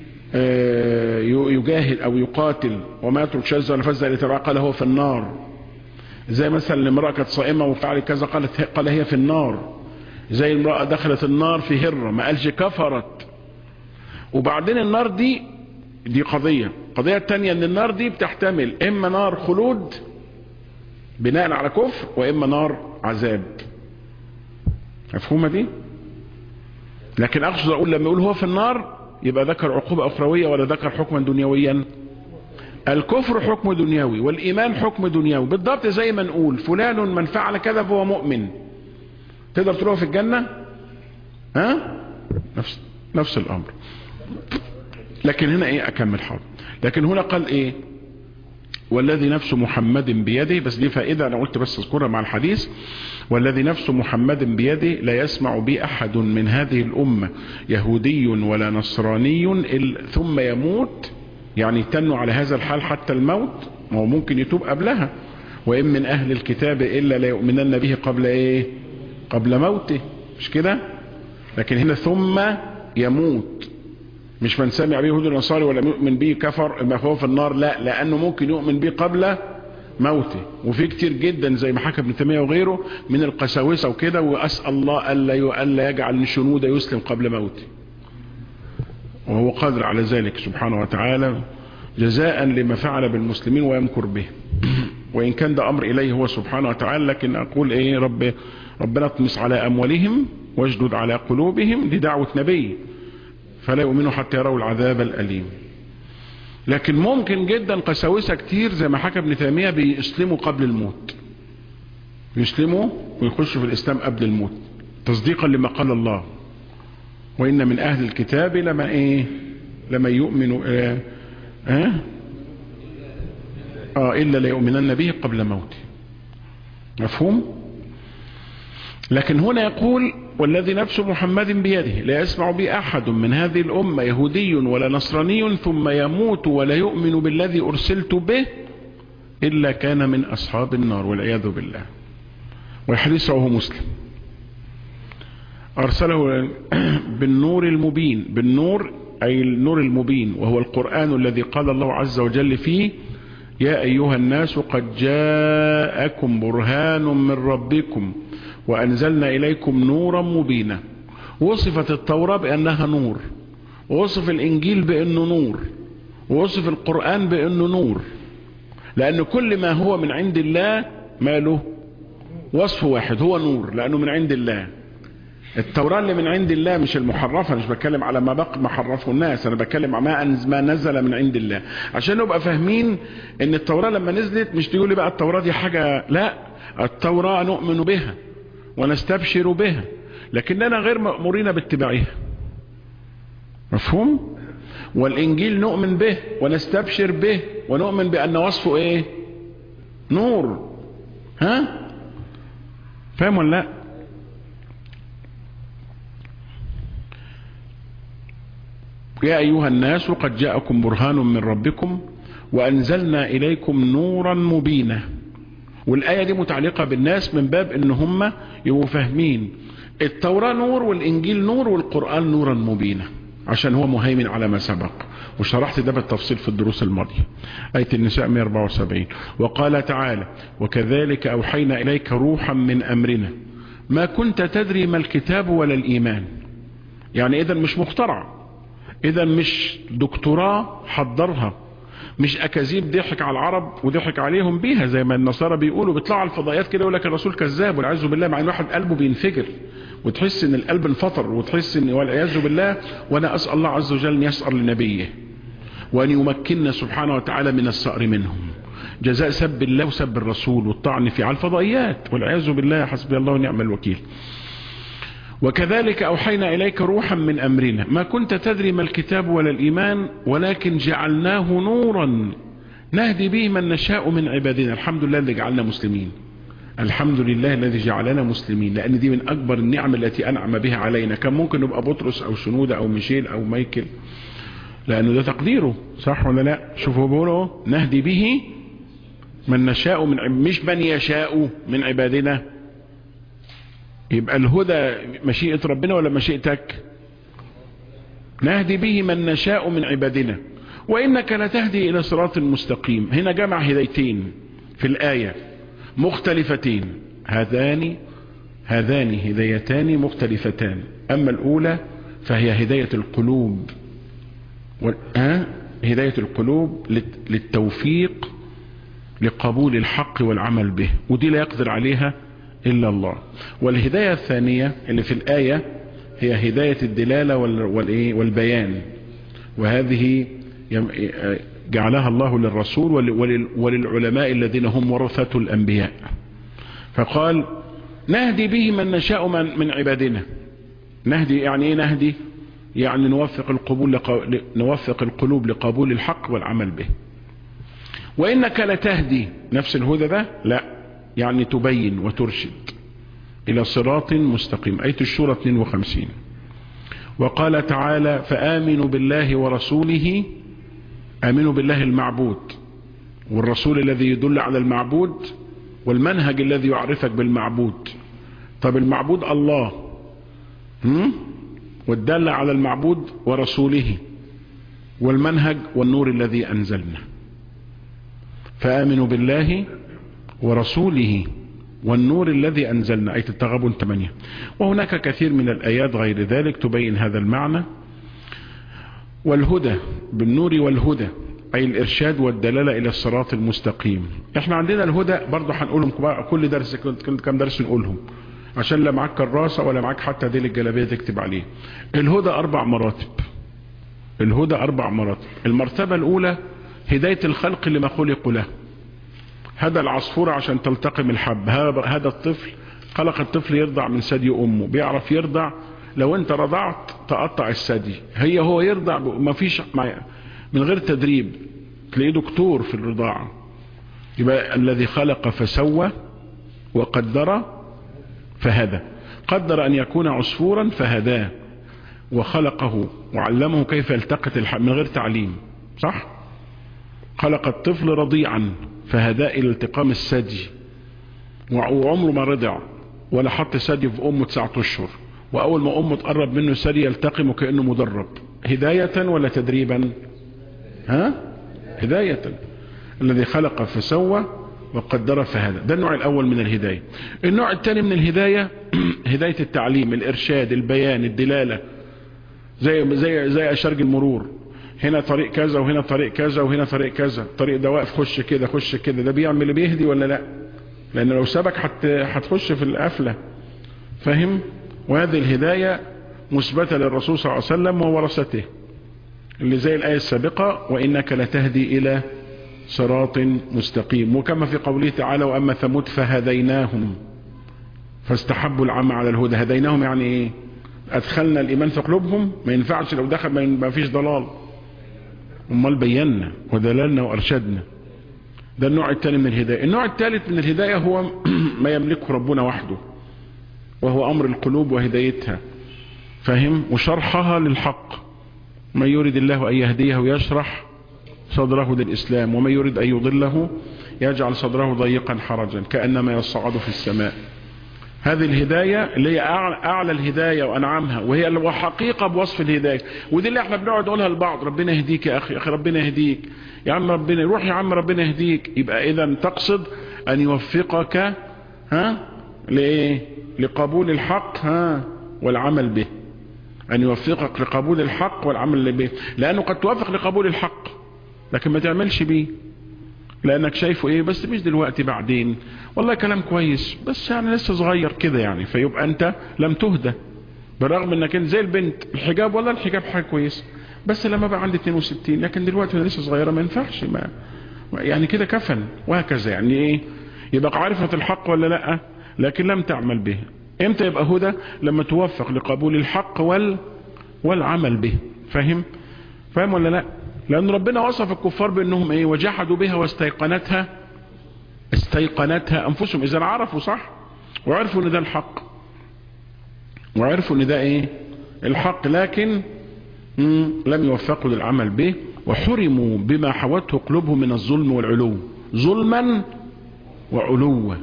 يجاهد أو يقاتل وما يترك شاذ ولا فز لتبع قال هو في النار زي مثلا الامرأة كانت صائمة وفعلت كذا قالت قال هي في النار زي المرأة دخلت النار في هرة ما قالش كفرت وبعدين النار دي دي قضية قضية التانية ان النار دي بتحتمل اما نار خلود بناء على كفر واما نار عذاب مفهومة دي لكن اقصد اقول لما يقول هو في النار يبقى ذكر عقوبة اخروية ولا ذكر حكما دنيويا الكفر حكم دنيوي والايمان حكم دنيوي بالضبط زي ما نقول فلان من فعل كذا فهو مؤمن تقدر تروح في الجنة ها نفس نفس الامر لكن هنا ايه اكمل حاضر لكن هنا قال ايه والذي نفس محمد بيده بس دي فائدة أنا قلت بس اذكرها مع الحديث والذي نفس محمد بيده لا يسمع بي أحد من هذه الأمة يهودي ولا نصراني ثم يموت يعني تنوا على هذا الحال حتى الموت ما هو ممكن يتوب قبلها وإن من أهل الكتاب إلا لا يؤمنن به قبل إيه قبل موته مش كده لكن هنا ثم يموت مش من سمع به يهود النصاري ولا يؤمن به كفر ما هو في النار لا لأنه ممكن يؤمن به قبل موته وفي كتير جدا زي ما حكى ابن تيميه وغيره من القساوسه وكده واسال الله الا الا يجعل شنوده يسلم قبل موته وهو قادر على ذلك سبحانه وتعالى جزاء لما فعل بالمسلمين ويمكر به وإن كان ده أمر إليه هو سبحانه وتعالى لكن أقول إيه رب ربنا اطمس على أموالهم واجدد على قلوبهم دي دعوة نبي فلا يؤمنوا حتى يروا العذاب الأليم لكن ممكن جدا قساوسة كتير زي ما حكى ابن تيمية بيسلموا قبل الموت يسلموا ويخشوا في الإسلام قبل الموت تصديقا لما قال الله وإن من أهل الكتاب لما إيه لما يؤمنوا إيه اه, آه إلا ليؤمنن به قبل موته مفهوم لكن هنا يقول والذي نفس محمد بيده لا يسمع بي أحد من هذه الأمة يهودي ولا نصراني ثم يموت ولا يؤمن بالذي أرسلت به إلا كان من أصحاب النار والعياذ بالله والحديث رواه مسلم أرسله بالنور المبين بالنور أي النور المبين وهو القرآن الذي قال الله عز وجل فيه يا أيها الناس قد جاءكم برهان من ربكم وأنزلنا إليكم نورا مبينا وصفت التوراة بأنها نور ووصف الإنجيل بأنه نور ووصف القرآن بأنه نور لأن كل ما هو من عند الله ما له وصف واحد هو نور لأنه من عند الله التوراة اللي من عند الله مش المحرفة مش بتكلم على ما بقى محرفه الناس انا بتكلم على ما, ما نزل من عند الله عشان نبقى فاهمين ان التوراة لما نزلت مش تقول لي بقى التوراة دي حاجة لا التوراة نؤمن بها ونستبشر بها لكننا غير مأمورين باتباعها مفهوم والانجيل نؤمن به ونستبشر به ونؤمن بان وصفه ايه نور ها فاهم ولا لا يا أيها الناس قد جاءكم برهان من ربكم وأنزلنا إليكم نورا مبينا والآية دي متعلقة بالناس من باب ان هم يبقوا فاهمين التوراة نور والإنجيل نور والقرآن نورا مبينا عشان هو مهيمن على ما سبق وشرحت ده بالتفصيل في الدروس الماضية آية النساء 174 وقال تعالى وكذلك أوحينا إليك روحا من أمرنا ما كنت تدري ما الكتاب ولا الإيمان يعني إذا مش مخترع إذا مش دكتوراه حضرها مش أكاذيب ضحك على العرب وضحك عليهم بيها زي ما النصارى بيقولوا بيطلعوا على الفضائيات كده يقول لك الرسول كذاب والعياذ بالله مع ان واحد قلبه بينفجر وتحس ان القلب انفطر وتحس ان والعياذ بالله وانا اسال الله عز وجل ان يسأل لنبيه وان يمكننا سبحانه وتعالى من السأر منهم جزاء سب الله وسب الرسول والطعن في على الفضائيات والعياذ بالله حسبي الله ونعم الوكيل وكذلك أوحينا إليك روحا من أمرنا ما كنت تدري ما الكتاب ولا الإيمان ولكن جعلناه نورا نهدي به من نشاء من عبادنا الحمد لله الذي جعلنا مسلمين الحمد لله الذي جعلنا مسلمين لأن دي من أكبر النعم التي أنعم بها علينا كان ممكن نبقى بطرس أو شنودة أو ميشيل أو مايكل لأنه ده تقديره صح ولا لا شوفوا بيقولوا نهدي به من نشاء من عب... مش من يشاء من عبادنا يبقى الهدى مشيئة ربنا ولا مشيئتك نهدي به من نشاء من عبادنا وإنك لتهدي إلى صراط مستقيم هنا جمع هدايتين في الآية مختلفتين هذان هذان هدايتان مختلفتان أما الأولى فهي هداية القلوب و... ها؟ هداية القلوب للتوفيق لقبول الحق والعمل به ودي لا يقدر عليها إلا الله والهداية الثانية اللي في الآية هي هداية الدلالة والبيان وهذه جعلها الله للرسول وللعلماء الذين هم ورثة الأنبياء فقال نهدي به من نشاء من, من عبادنا نهدي يعني ايه نهدي يعني نوفق القبول لق... نوفق القلوب لقبول الحق والعمل به وإنك لتهدي نفس الهدى ده لا يعني تبين وترشد إلى صراط مستقيم آية الشورى 52 وقال تعالى فآمنوا بالله ورسوله آمنوا بالله المعبود والرسول الذي يدل على المعبود والمنهج الذي يعرفك بالمعبود طب المعبود الله هم؟ والدل على المعبود ورسوله والمنهج والنور الذي أنزلنا فآمنوا بالله ورسوله والنور الذي أنزلنا آية التغابن 8 وهناك كثير من الآيات غير ذلك تبين هذا المعنى والهدى بالنور والهدى أي الإرشاد والدلالة إلى الصراط المستقيم احنا عندنا الهدى برضه هنقولهم كل درس كم درس نقولهم عشان لا معاك كراسة ولا معاك حتى ديل الجلابية تكتب عليه الهدى أربع مراتب الهدى أربع مراتب المرتبة الأولى هداية الخلق لما خلقوا له هذا العصفورة عشان تلتقم الحب هذا الطفل خلق الطفل يرضع من ثدي أمه بيعرف يرضع لو انت رضعت تقطع الثدي هي هو يرضع ما فيش من غير تدريب تلاقيه دكتور في الرضاعة يبقى الذي خلق فسوى وقدر فهدى قدر أن يكون عصفورا فهداه وخلقه وعلمه كيف يلتقط الحب من غير تعليم صح خلق الطفل رضيعا فهداه إلى التقام الثدي وعمره ما رضع ولا حط ثدي في أمه تسعة أشهر وأول ما أمه تقرب منه ثدي يلتقم كأنه مدرب هداية ولا تدريبا ها هداية الذي خلق فسوى وقدر فهدى ده النوع الأول من الهداية النوع الثاني من الهداية هداية التعليم الإرشاد البيان الدلالة زي زي زي أشرج المرور هنا طريق كذا وهنا طريق كذا وهنا طريق كذا الطريق ده واقف خش كده خش كده ده بيعمل بيهدي ولا لا لأن لو سبك حت هتخش في القفلة فاهم وهذه الهداية مثبتة للرسول صلى الله عليه وسلم وورثته اللي زي الآية السابقة وإنك لتهدي إلى صراط مستقيم وكما في قوله تعالى وأما ثمود فهديناهم فاستحبوا العمى على الهدى هديناهم يعني ايه أدخلنا الإيمان في قلوبهم ما ينفعش لو دخل ما فيش ضلال امال بينا ودللنا وأرشدنا ده النوع الثاني من الهداية النوع الثالث من الهداية هو ما يملكه ربنا وحده وهو أمر القلوب وهدايتها فهم وشرحها للحق من يريد الله أن يهديه ويشرح صدره للإسلام ومن يريد أن يضله يجعل صدره ضيقا حرجا كأنما يصعد في السماء هذه الهداية اللي هي أعلى الهداية وأنعمها وهي وحقيقة بوصف الهداية ودي اللي احنا بنقعد نقولها لبعض ربنا يهديك يا أخي, يا أخي ربنا يهديك يا عم ربنا روح يا عم ربنا يهديك يبقى إذا تقصد أن يوفقك ها لإيه لقبول الحق ها والعمل به أن يوفقك لقبول الحق والعمل به لأنه قد توافق لقبول الحق لكن ما تعملش بيه لأنك شايفه إيه بس مش دلوقتي بعدين والله كلام كويس بس يعني لسه صغير كده يعني فيبقى أنت لم تهدى برغم أنك انت زي البنت الحجاب والله الحجاب حاجة كويس بس لما بقى عندي 62 لكن دلوقتي أنا لسه صغيرة ما ينفعش ما يعني كده كفن وهكذا يعني إيه يبقى عارفة الحق ولا لأ لكن لم تعمل به امتى يبقى هدى لما توفق لقبول الحق وال والعمل به فاهم فاهم ولا لا لان ربنا وصف الكفار بانهم ايه وجحدوا بها واستيقنتها استيقنتها انفسهم اذا عرفوا صح وعرفوا ان ده الحق وعرفوا ان ده ايه الحق لكن لم يوفقوا للعمل به وحرموا بما حوته قلوبهم من الظلم والعلو ظلما وعلوا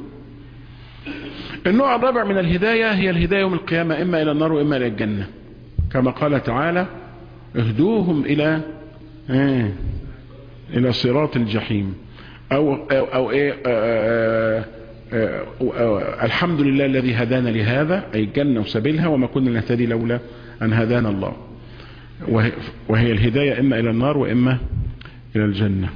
النوع الرابع من الهداية هي الهداية يوم القيامة إما إلى النار وإما إلى الجنة كما قال تعالى اهدوهم إلى إيه إلى صراط الجحيم أو, أو, أو إيه آآ آآ آآ الحمد لله الذي هدانا لهذا أي الجنة وسبيلها وما كنا نهتدي لولا أن هدانا الله وهي, وهي الهداية إما إلى النار وإما إلى الجنة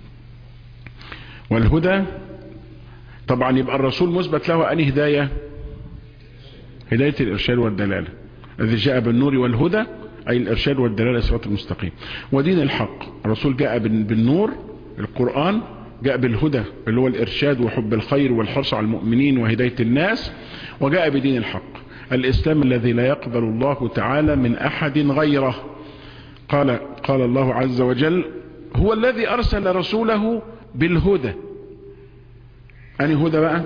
والهدى طبعا يبقى الرسول مثبت له أني هداية هداية الإرشاد والدلالة الذي جاء بالنور والهدى أي الإرشاد والدلالة صراط المستقيم ودين الحق الرسول جاء بالنور القرآن جاء بالهدى اللي هو الإرشاد وحب الخير والحرص على المؤمنين وهداية الناس وجاء بدين الحق الإسلام الذي لا يقبل الله تعالى من أحد غيره قال قال الله عز وجل هو الذي أرسل رسوله بالهدى اني هدى بقى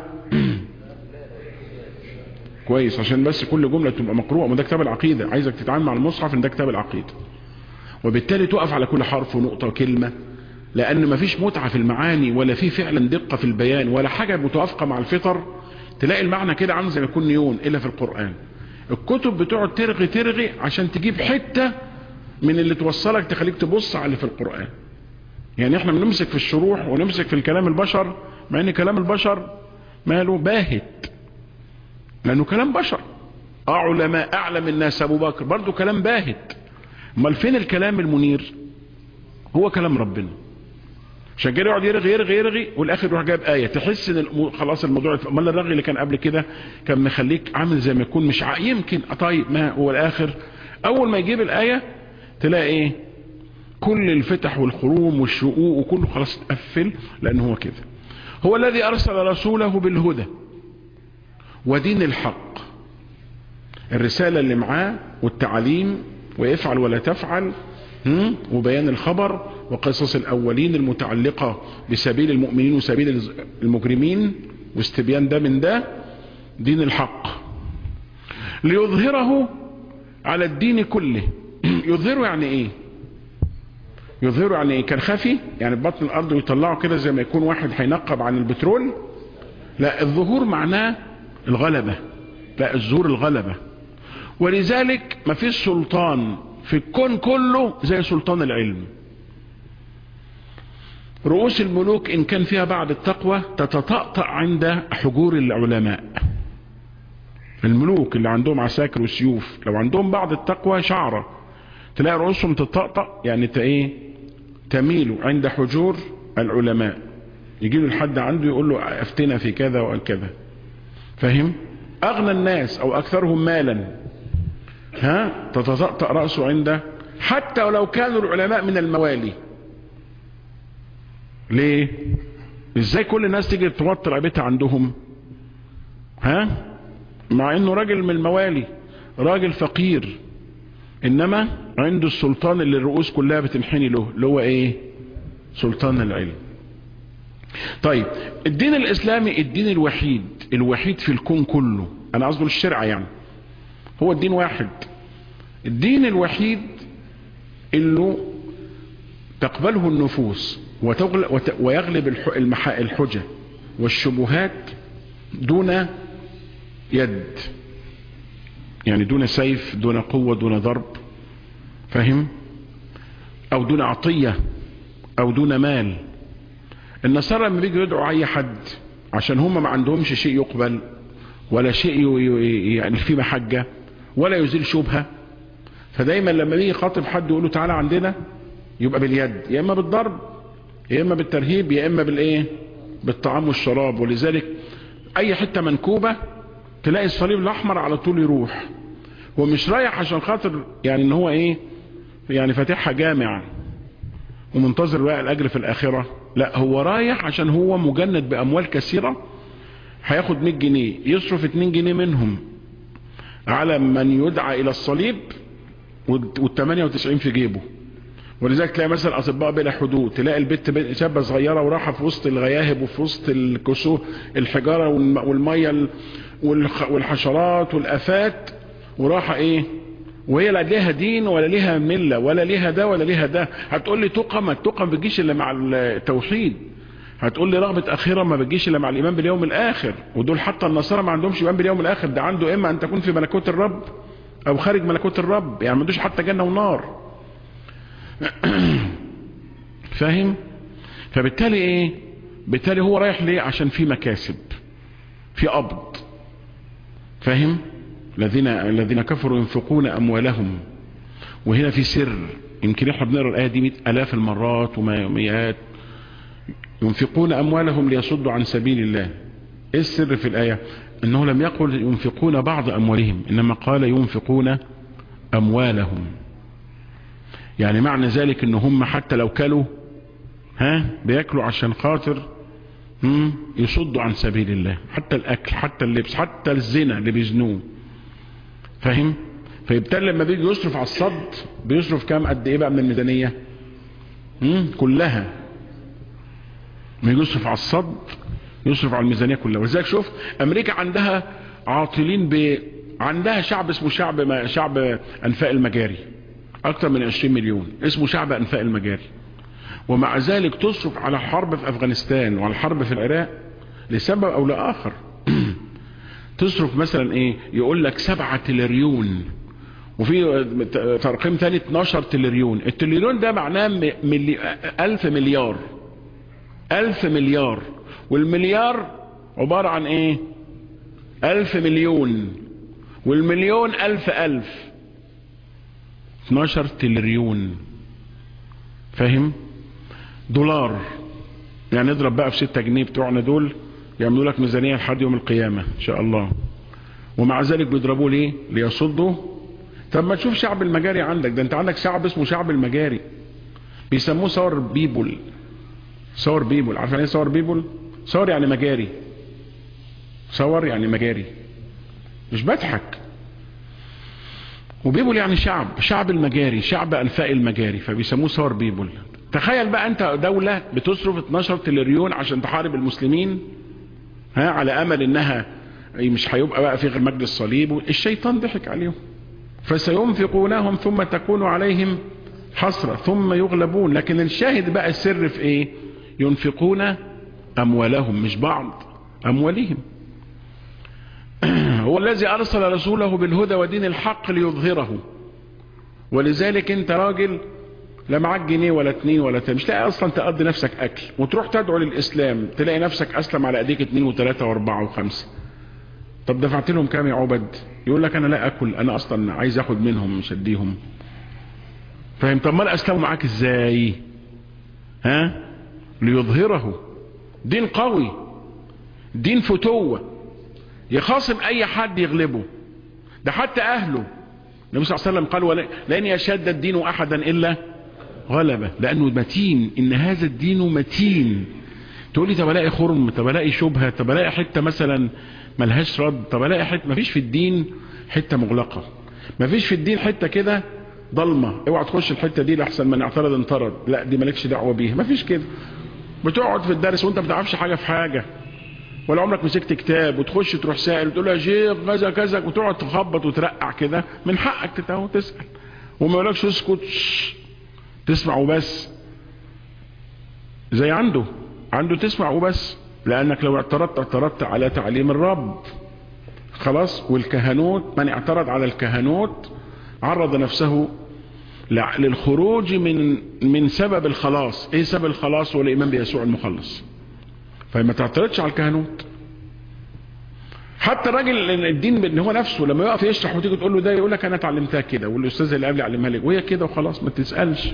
كويس عشان بس كل جملة تبقى مقروءة ما ده كتاب العقيدة عايزك تتعامل مع المصحف ان ده كتاب العقيدة وبالتالي تقف على كل حرف ونقطة وكلمة لان مفيش متعة في المعاني ولا في فعلا دقة في البيان ولا حاجة متوافقة مع الفطر تلاقي المعنى كده عامل زي ما يكون نيون الا في القرآن الكتب بتقعد ترغي ترغي عشان تجيب حتة من اللي توصلك تخليك تبص على اللي في القرآن يعني احنا بنمسك في الشروح ونمسك في الكلام البشر مع ان كلام البشر ماله باهت لانه كلام بشر علماء اعلم الناس ابو بكر برضو كلام باهت امال فين الكلام المنير هو كلام ربنا عشان كده يقعد يرغي يرغي يرغي والاخر يروح جايب ايه تحس ان الأمور خلاص الموضوع امال الرغي اللي كان قبل كده كان مخليك عامل زي ما يكون مش ع... يمكن طيب ما هو الاخر اول ما يجيب الايه تلاقي ايه كل الفتح والخروم والشقوق وكله خلاص اتقفل لان هو كده هو الذي ارسل رسوله بالهدى ودين الحق الرسالة اللي معاه والتعليم ويفعل ولا تفعل وبيان الخبر وقصص الأولين المتعلقة بسبيل المؤمنين وسبيل المجرمين واستبيان ده من ده دين الحق ليظهره على الدين كله يظهره يعني ايه يظهره يعني ايه كان خفي يعني بطن الارض ويطلعه كده زي ما يكون واحد هينقب عن البترول لا الظهور معناه الغلبة لا الظهور الغلبة ولذلك ما فيش سلطان في الكون كله زي سلطان العلم رؤوس الملوك ان كان فيها بعض التقوى تتطأطأ عند حجور العلماء الملوك اللي عندهم عساكر وسيوف لو عندهم بعض التقوى شعرة تلاقي رؤوسهم تتطأطأ يعني ايه تميل عند حجور العلماء يجي له الحد عنده يقول له افتنا في كذا وكذا فاهم اغنى الناس او اكثرهم مالا ها تتطأطأ رأسه عنده حتى ولو كانوا العلماء من الموالي ليه ازاي كل الناس تيجي توطي رقبتها عندهم ها مع انه راجل من الموالي راجل فقير انما عنده السلطان اللي الرؤوس كلها بتنحني له اللي هو ايه سلطان العلم طيب الدين الاسلامي الدين الوحيد الوحيد في الكون كله انا قصده الشرع يعني هو الدين واحد الدين الوحيد اللي تقبله النفوس ويغلب الحجة والشبهات دون يد يعني دون سيف دون قوة دون ضرب فهم او دون عطية او دون مال النصارى لما بيجوا يدعوا اي حد عشان هم ما عندهمش شيء يقبل ولا شيء يعني فيه محجة ولا يزيل شبهة فدايما لما بيجي يخاطب حد يقول له تعالى عندنا يبقى باليد يا اما بالضرب يا اما بالترهيب يا اما بالايه بالطعام والشراب ولذلك اي حتة منكوبة تلاقي الصليب الاحمر على طول يروح هو مش رايح عشان خاطر يعني ان هو ايه يعني فاتحها جامع ومنتظر بقى الاجر في الاخرة لا هو رايح عشان هو مجند باموال كثيرة هياخد 100 جنيه يصرف 2 جنيه منهم على من يدعى الى الصليب وال 98 في جيبه ولذلك تلاقي مثلا اطباء بلا حدود تلاقي البت شابه صغيره وراحه في وسط الغياهب وفي وسط الكسوف الحجاره والميه والحشرات والافات وراحه ايه وهي لا ليها دين ولا ليها مله ولا ليها ده ولا ليها ده هتقول لي تقى ما التقى ما بتجيش الا مع التوحيد هتقول لي رغبه اخيره ما بتجيش الا مع الايمان باليوم الاخر ودول حتى النصارى ما عندهمش ايمان باليوم الاخر ده عنده اما ان تكون في ملكوت الرب او خارج ملكوت الرب يعني ما عندوش حتى جنه ونار فاهم فبالتالي ايه بالتالي هو رايح ليه عشان في مكاسب في قبض فاهم الذين الذين كفروا ينفقون اموالهم وهنا في سر يمكن احنا بنقرا الايه دي 100000 المرات ومئات ينفقون اموالهم ليصدوا عن سبيل الله ايه السر في الايه انه لم يقل ينفقون بعض اموالهم انما قال ينفقون اموالهم يعني معنى ذلك ان هم حتى لو كلوا ها بياكلوا عشان خاطر يصدوا عن سبيل الله حتى الاكل حتى اللبس حتى الزنا اللي بيزنوه فاهم فيبتدي لما بيجي يصرف على الصد بيصرف كام قد ايه بقى من الميزانيه كلها من يصرف على الصد يصرف على الميزانية كلها ولذلك شوف امريكا عندها عاطلين ب عندها شعب اسمه شعب ما شعب انفاق المجاري اكتر من 20 مليون اسمه شعب انفاق المجاري ومع ذلك تصرف على الحرب في افغانستان وعلى الحرب في العراق لسبب او لاخر تصرف مثلا ايه يقول لك سبعة تريليون وفي ترقيم ثاني 12 تريليون التريليون ده معناه ملي... الف مليار الف مليار والمليار عبارة عن ايه الف مليون والمليون الف الف 12 تريليون فاهم دولار يعني اضرب بقى في 6 جنيه بتوعنا دول يعملوا لك ميزانية لحد يوم القيامة ان شاء الله ومع ذلك بيضربوه ليه ليصدوا طب ما تشوف شعب المجاري عندك ده انت عندك شعب اسمه شعب المجاري بيسموه ثور بيبل ثور بيبل عارف يعني ايه ثور بيبل ثور يعني مجاري ثور يعني مجاري مش بضحك وبيبل يعني شعب شعب المجاري شعب انفاق المجاري فبيسموه ثور بيبل تخيل بقى انت دولة بتصرف 12 تريليون عشان تحارب المسلمين ها على امل انها مش هيبقى بقى في غير مجد الصليب الشيطان ضحك عليهم فسينفقونهم ثم تكون عليهم حسرة ثم يغلبون لكن الشاهد بقى السر في ايه ينفقون اموالهم مش بعض اموالهم هو الذي ارسل رسوله بالهدى ودين الحق ليظهره ولذلك انت راجل لا معاك جنيه ولا اتنين ولا تلاتة مش لاقي اصلا تقضي نفسك اكل وتروح تدعو للاسلام تلاقي نفسك اسلم على ايديك اتنين وتلاتة واربعة وخمسة طب دفعت لهم كام يا عبد يقول لك انا لا اكل انا اصلا عايز اخد منهم مش اديهم فاهم طب ما اسلموا معاك ازاي ها ليظهره دين قوي دين فتوة يخاصم اي حد يغلبه ده حتى اهله النبي صلى الله عليه وسلم قال لن يشد الدين احدا الا غلبه لانه متين ان هذا الدين متين تقول لي طب الاقي خرم طب الاقي شبهه طب الاقي حته مثلا ملهاش رد طب الاقي حته مفيش في الدين حته مغلقه مفيش في الدين حته كده ضلمه اوعى تخش الحته دي لاحسن من اعترض انطرد لا دي مالكش دعوه بيها مفيش كده بتقعد في الدرس وانت ما بتعرفش حاجه في حاجه ولا عمرك مسكت كتاب وتخش تروح سائل وتقول يا شيخ كذا كذا وتقعد تخبط وترقع كده من حقك تتهو تسال وما يقولكش اسكت تسمع وبس زي عنده عنده تسمع وبس لانك لو اعترضت اعترضت على تعليم الرب خلاص والكهنوت من اعترض على الكهنوت عرض نفسه للخروج من من سبب الخلاص ايه سبب الخلاص هو الايمان بيسوع المخلص فما تعترضش على الكهنوت حتى الراجل الدين ان هو نفسه لما يقف يشرح وتيجي تقول له ده يقول لك انا اتعلمتها كده والاستاذ اللي قبلي علمها لك وهي كده وخلاص ما تسالش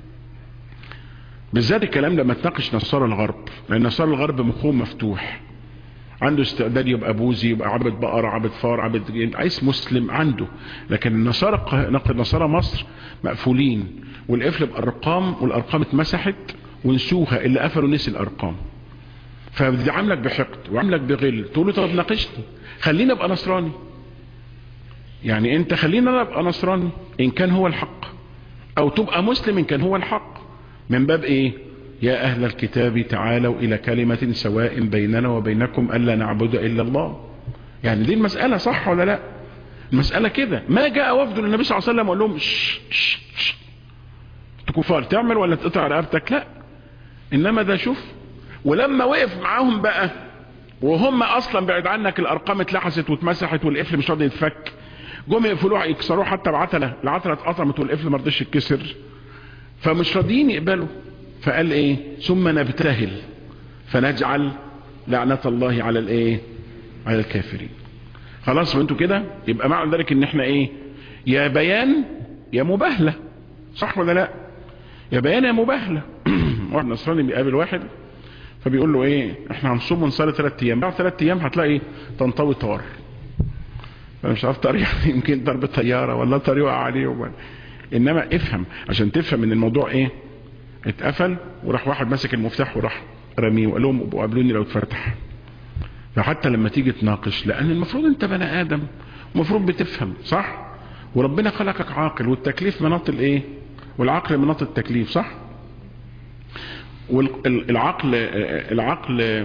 بالذات الكلام لما تناقش نصارى الغرب لان نصارى الغرب مخهم مفتوح عنده استعداد يبقى بوذي يبقى عبد بقرة عبد فار عبد عايز مسلم عنده لكن النصارى نصارى مصر مقفولين والقفل بارقام والارقام اتمسحت ونسوها اللي قفلوا نسي الارقام فبيعاملك بحقد وعاملك بغل تقول له طب ناقشني خليني ابقى نصراني يعني انت خلينا انا ابقى نصراني ان كان هو الحق او تبقى مسلم ان كان هو الحق من باب ايه يا اهل الكتاب تعالوا الى كلمة سواء بيننا وبينكم الا نعبد الا الله يعني دي المسألة صح ولا لا المسألة كده ما جاء وفد للنبي صلى الله عليه وسلم وقال لهم شش شش شش كفار تعمل ولا تقطع رقبتك لا انما ده شوف ولما وقف معاهم بقى وهم اصلا بعد عنك الارقام اتلحست واتمسحت والقفل مش راضي يتفك جم يقفلوها يكسروه حتى بعتله العتله اتقطمت والقفل ما رضيش يتكسر فمش راضيين يقبلوا فقال ايه ثم نبتهل فنجعل لعنة الله على الايه على الكافرين خلاص وانتوا كده يبقى معنى ذلك ان احنا ايه يا بيان يا مباهلة صح ولا لا يا بيان يا مباهلة واحد نصراني بيقابل واحد فبيقول له ايه احنا هنصوم ونصلي ثلاث ايام بعد ثلاث ايام هتلاقي تنطوي طار انا مش عارف طريقه يمكن ضرب طياره ولا طريقه عليه وبقى. انما افهم عشان تفهم ان الموضوع ايه اتقفل وراح واحد ماسك المفتاح وراح رميه وقال لهم ابقوا قابلوني لو اتفتح فحتى لما تيجي تناقش لان المفروض انت بني ادم المفروض بتفهم صح وربنا خلقك عاقل والتكليف مناط الايه والعقل مناط التكليف صح والعقل العقل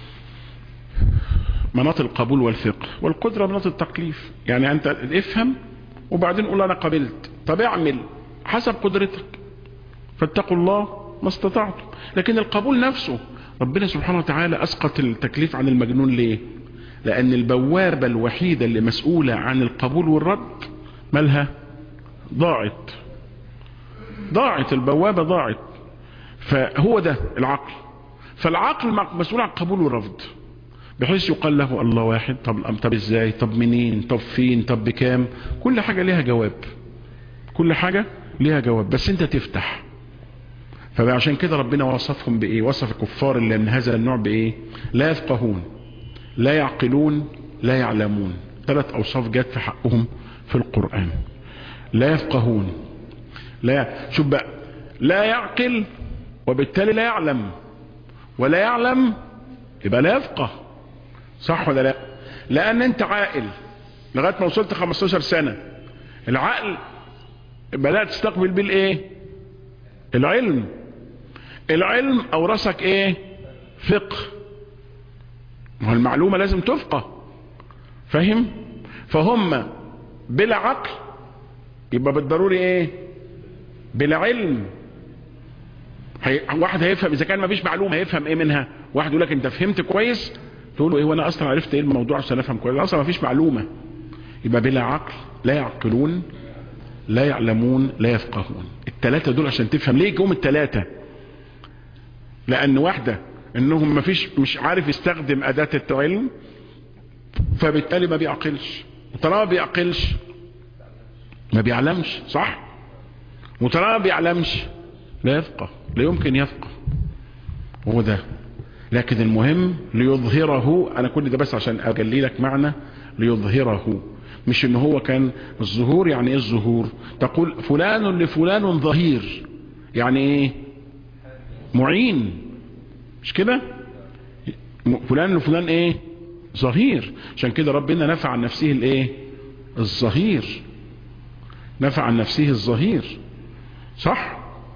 مناط القبول والفقه والقدرة مناط التكليف يعني انت افهم وبعدين قول انا قبلت طب اعمل حسب قدرتك فاتقوا الله ما استطعتم لكن القبول نفسه ربنا سبحانه وتعالى اسقط التكليف عن المجنون ليه لان البوابة الوحيدة اللي مسؤولة عن القبول والرد مالها ضاعت ضاعت البوابة ضاعت فهو ده العقل فالعقل مسؤول عن القبول والرفض بحيث يقال له الله واحد طب طب ازاي طب منين طب فين طب بكام كل حاجة ليها جواب كل حاجة ليها جواب بس انت تفتح فعشان كده ربنا وصفهم بايه وصف الكفار اللي من هذا النوع بايه لا يفقهون لا يعقلون لا يعلمون ثلاث اوصاف جت في حقهم في القرآن لا يفقهون لا شوف بقى لا يعقل وبالتالي لا يعلم ولا يعلم يبقى لا يفقه صح ولا لا لان انت عاقل لغايه ما وصلت 15 سنه العقل بدات تستقبل بيه الايه العلم العلم اورثك ايه فقه ما هو المعلومه لازم تفقه فاهم فهم بلا عقل يبقى بالضروري ايه بلا علم هي... واحد هيفهم اذا كان ما فيش معلومه هيفهم ايه منها واحد يقول لك انت فهمت كويس تقول له ايه وانا اصلا عرفت ايه الموضوع عشان افهم كويس اصلا ما فيش معلومه يبقى بلا عقل لا يعقلون لا يعلمون لا يفقهون الثلاثه دول عشان تفهم ليه جم الثلاثه لان واحده انهم ما فيش مش عارف يستخدم اداه العلم فبالتالي ما بيعقلش وطالما ما بيعقلش ما بيعلمش صح وطالما ما بيعلمش لا يفقه لا يمكن يفقه هو ده لكن المهم ليظهره انا كل ده بس عشان اجلي لك معنى ليظهره مش ان هو كان الظهور يعني ايه الظهور تقول فلان لفلان ظهير يعني ايه معين مش كده فلان لفلان ايه ظهير عشان كده ربنا نفع عن نفسه الايه الظهير نفع عن نفسه الظهير صح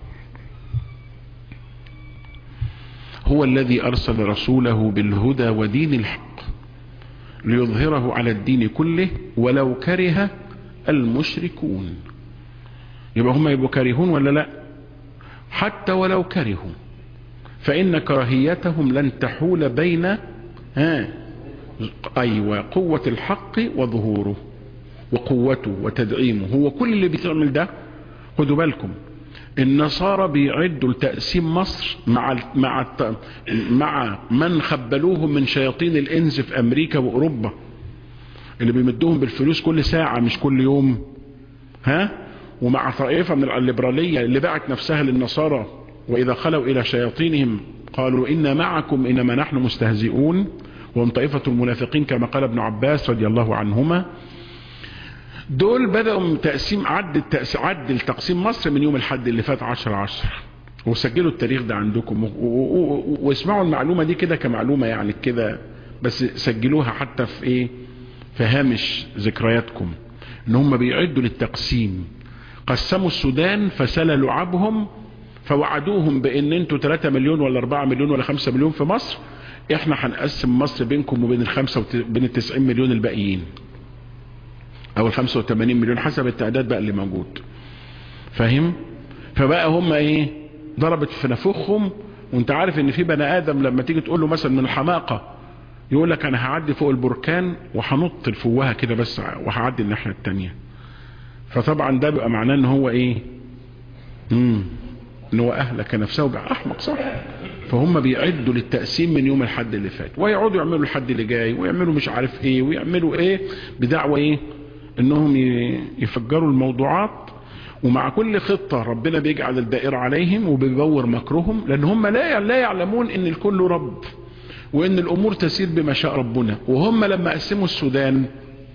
هو الذي أرسل رسوله بالهدى ودين الحق ليظهره على الدين كله ولو كره المشركون يبقى هم يبقوا كارهون ولا لا حتى ولو كرهوا فإن كراهيتهم لن تحول بين ها أيوة قوة الحق وظهوره وقوته وتدعيمه هو كل اللي بيعمل ده خدوا بالكم النصارى بيعدوا لتقسيم مصر مع مع مع من خبلوهم من شياطين الانس في امريكا واوروبا اللي بيمدوهم بالفلوس كل ساعة مش كل يوم ها ومع طائفة من الليبرالية اللي باعت نفسها للنصارى واذا خلوا الى شياطينهم قالوا انا معكم انما نحن مستهزئون وهم طائفة المنافقين كما قال ابن عباس رضي الله عنهما دول بدأوا تقسيم عد التقسيم عد التقسيم مصر من يوم الحد اللي فات 10 10 وسجلوا التاريخ ده عندكم واسمعوا المعلومة دي كده كمعلومة يعني كده بس سجلوها حتى في ايه في هامش ذكرياتكم ان هم بيعدوا للتقسيم قسموا السودان فسال لعبهم فوعدوهم بان انتوا 3 مليون ولا 4 مليون ولا 5 مليون في مصر احنا هنقسم مصر بينكم وبين الخمسة وت... بين التسعين مليون الباقيين او الخمسة وتمانين مليون حسب التعداد بقى اللي موجود فاهم فبقى هم ايه ضربت في نفوخهم وانت عارف ان في بني ادم لما تيجي تقول له مثلا من الحماقة يقول لك انا هعدي فوق البركان وهنط لفوها كده بس وهعدي الناحية التانية فطبعا ده بيبقى معناه ان هو ايه امم ان هو اهلك نفسه بقى احمق صح فهم بيعدوا للتقسيم من يوم الحد اللي فات ويقعدوا يعملوا الحد اللي جاي ويعملوا مش عارف ايه ويعملوا ايه بدعوة ايه انهم يفجروا الموضوعات ومع كل خطة ربنا بيجعل الدائرة عليهم وبيبور مكرهم لان هم لا لا يعلمون ان الكل رب وان الامور تسير بما شاء ربنا وهم لما قسموا السودان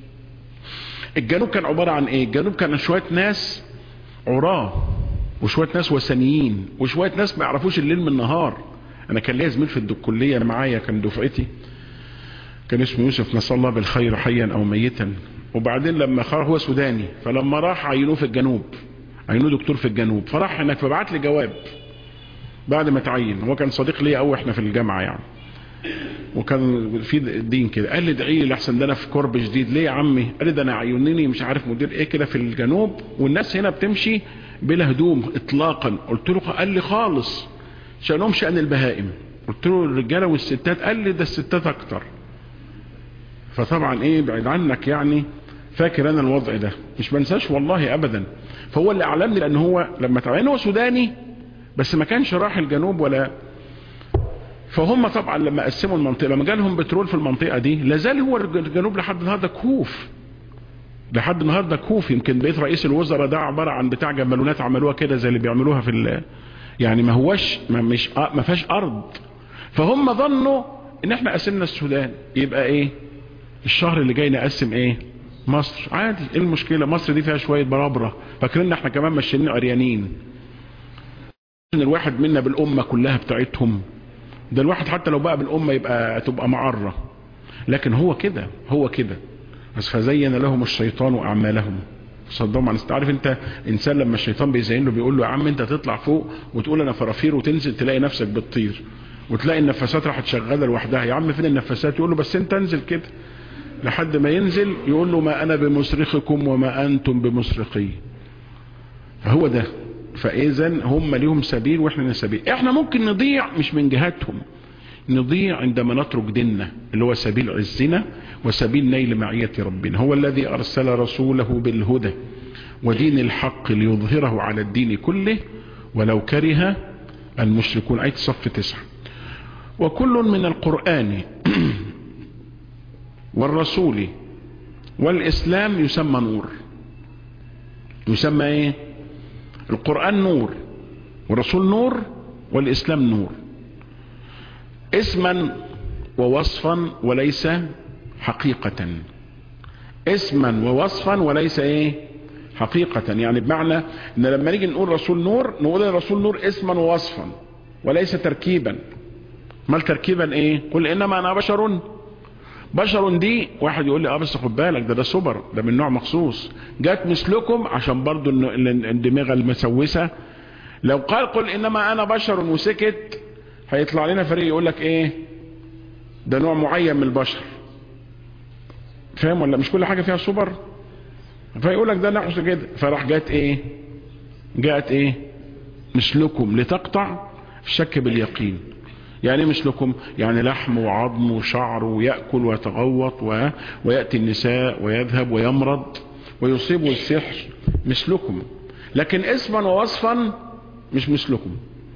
الجنوب كان عبارة عن ايه الجنوب كان شوية ناس عراه وشوية ناس وثنيين وشوية ناس ما يعرفوش الليل من النهار انا كان ليا زميل في الكلية معايا كان دفعتي كان اسمه يوسف نسال الله بالخير حيا او ميتا وبعدين لما خرج هو سوداني فلما راح عينوه في الجنوب عينوه دكتور في الجنوب فراح هناك فبعت لي جواب بعد ما تعين هو كان صديق ليا قوي احنا في الجامعه يعني وكان في دين كده قال لي ادعي لي لحسن ده انا في كرب جديد ليه يا عمي قال لي ده انا عيونني مش عارف مدير ايه كده في الجنوب والناس هنا بتمشي بلا هدوم اطلاقا قلت له قال لي خالص شانهم شان البهائم قلت له الرجاله والستات قال لي ده الستات اكتر فطبعا ايه بعيد عنك يعني فاكر انا الوضع ده مش بنساش والله ابدا فهو اللي اعلمني لان هو لما تعين هو سوداني بس ما كانش راح الجنوب ولا فهم طبعا لما قسموا المنطقه لما جالهم بترول في المنطقه دي لازال هو الجنوب لحد النهارده كهوف لحد النهارده كهوف يمكن بيت رئيس الوزراء ده عباره عن بتاع جمالونات عملوها كده زي اللي بيعملوها في ال يعني ما هوش ما مش ما فيهاش ارض فهم ظنوا ان احنا قسمنا السودان يبقى ايه الشهر اللي جاي نقسم ايه مصر عادي ايه المشكله مصر دي فيها شويه برابره فاكرين احنا كمان ماشيين عريانين ان الواحد منا بالامه كلها بتاعتهم ده الواحد حتى لو بقى بالامه يبقى تبقى معره لكن هو كده هو كده بس فزين لهم الشيطان اعمالهم صدهم عن عارف انت انسان لما الشيطان بيزين له بيقول له يا عم انت تطلع فوق وتقول انا فرافير وتنزل تلاقي نفسك بتطير وتلاقي النفاسات راحت شغاله لوحدها يا عم فين النفاسات يقول له بس انت انزل كده لحد ما ينزل يقول له ما انا بمصرخكم وما انتم بمصرخي فهو ده فاذا هم ليهم سبيل واحنا لنا سبيل احنا ممكن نضيع مش من جهاتهم نضيع عندما نترك ديننا اللي هو سبيل عزنا وسبيل نيل معية ربنا هو الذي أرسل رسوله بالهدى ودين الحق ليظهره على الدين كله ولو كره المشركون آية صف تسعة وكل من القرآن والرسول والإسلام يسمى نور يسمى ايه القرآن نور والرسول نور والإسلام نور اسما ووصفا وليس حقيقة اسما ووصفا وليس ايه حقيقة يعني بمعنى ان لما نيجي نقول رسول نور نقول الرسول نور اسما ووصفا وليس تركيبا ما تركيبا ايه قل انما انا بشر بشر دي واحد يقول لي اه بس خد بالك ده ده سوبر ده من نوع مخصوص جات مثلكم عشان برضو الدماغ المسوسة لو قال قل انما انا بشر وسكت هيطلع لنا فريق يقول لك ايه ده نوع معين من البشر فاهم ولا مش كل حاجة فيها سوبر فيقول لك ده نحس كده فراح جات ايه جاءت ايه مثلكم لتقطع الشك باليقين يعني مثلكم يعني لحم وعظم وشعر ويأكل ويتغوط و... ويأتي النساء ويذهب ويمرض ويصيبه السحر مثلكم لكن اسما ووصفا مش مثلكم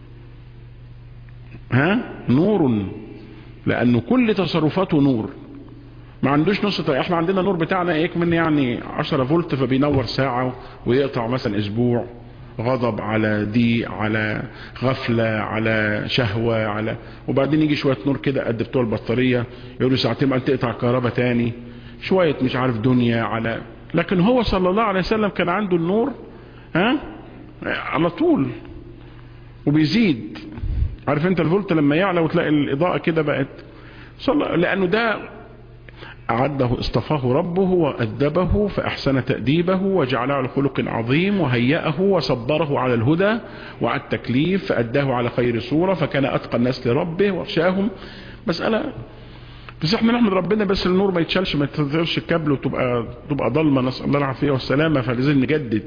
ها نور لانه كل تصرفاته نور ما عندوش نص طيب احنا عندنا نور بتاعنا يكمن يعني 10 فولت فبينور ساعة ويقطع مثلا اسبوع غضب على ضيق على غفلة على شهوة على وبعدين يجي شوية نور كده قد بتوع البطارية يقولوا ساعتين بعد تقطع كهرباء تاني شوية مش عارف دنيا على لكن هو صلى الله عليه وسلم كان عنده النور ها على طول وبيزيد عارف انت الفولت لما يعلى وتلاقي الاضاءة كده بقت صلى لانه ده أعده اصطفاه ربه وأدبه فأحسن تأديبه وجعله على خلق عظيم وهيأه وصبره على الهدى وعلى التكليف فأداه على خير صورة فكان أتقى الناس لربه واخشاهم مسألة بس احنا نحمد ربنا بس النور ما يتشالش ما يتغيرش الكابل وتبقى تبقى ضلمه نسال الله العافيه والسلامه فلازم نجدد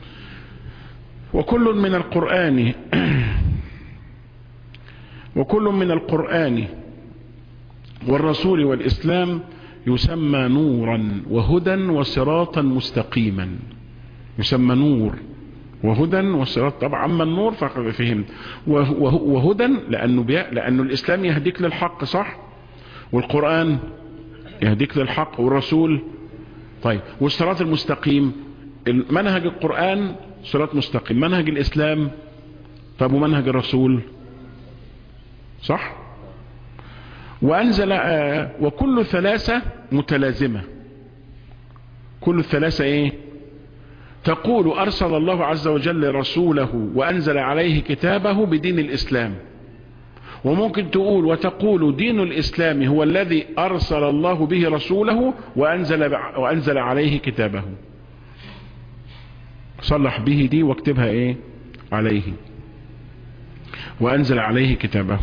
وكل من القران وكل من القران والرسول والاسلام يسمى نورا وهدى وصراطا مستقيما يسمى نور وهدى وصراط طبعا اما النور ففهمت وهدى لانه بي... لانه الاسلام يهديك للحق صح والقران يهديك للحق والرسول طيب والصراط المستقيم منهج القران صراط مستقيم منهج الاسلام طب ومنهج الرسول صح وأنزل آه وكل ثلاثة متلازمة كل الثلاثة ايه تقول أرسل الله عز وجل رسوله وأنزل عليه كتابه بدين الإسلام وممكن تقول وتقول دين الإسلام هو الذي أرسل الله به رسوله وأنزل, وأنزل عليه كتابه صلح به دي واكتبها ايه عليه وأنزل عليه كتابه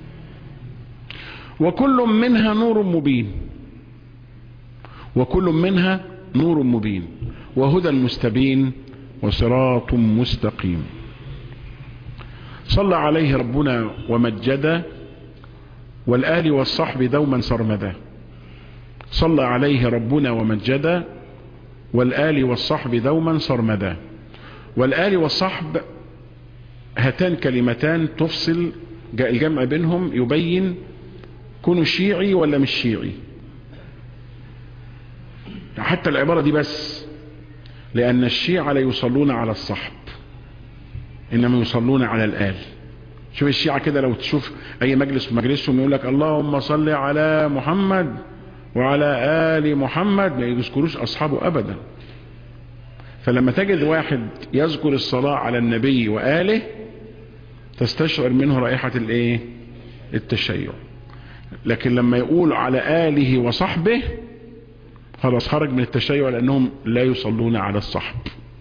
وكل منها نور مبين وكل منها نور مبين وهدى مستبين وصراط مستقيم صلى عليه ربنا ومجد والآل والصحب دوما سرمدا صلى عليه ربنا ومجد والآل والصحب دوما سرمدا والآل والصحب هاتان كلمتان تفصل الجمع بينهم يبين كونوا شيعي ولا مش شيعي حتى العبارة دي بس لأن الشيعة لا يصلون على الصحب إنما يصلون على الآل شوف الشيعة كده لو تشوف أي مجلس مجلسهم يقول لك اللهم صل على محمد وعلى آل محمد ما يذكروش أصحابه أبدا فلما تجد واحد يذكر الصلاة على النبي وآله تستشعر منه رائحة الايه التشيع لكن لما يقول على آله وصحبه خلاص خرج من التشيع لأنهم لا يصلون على الصحب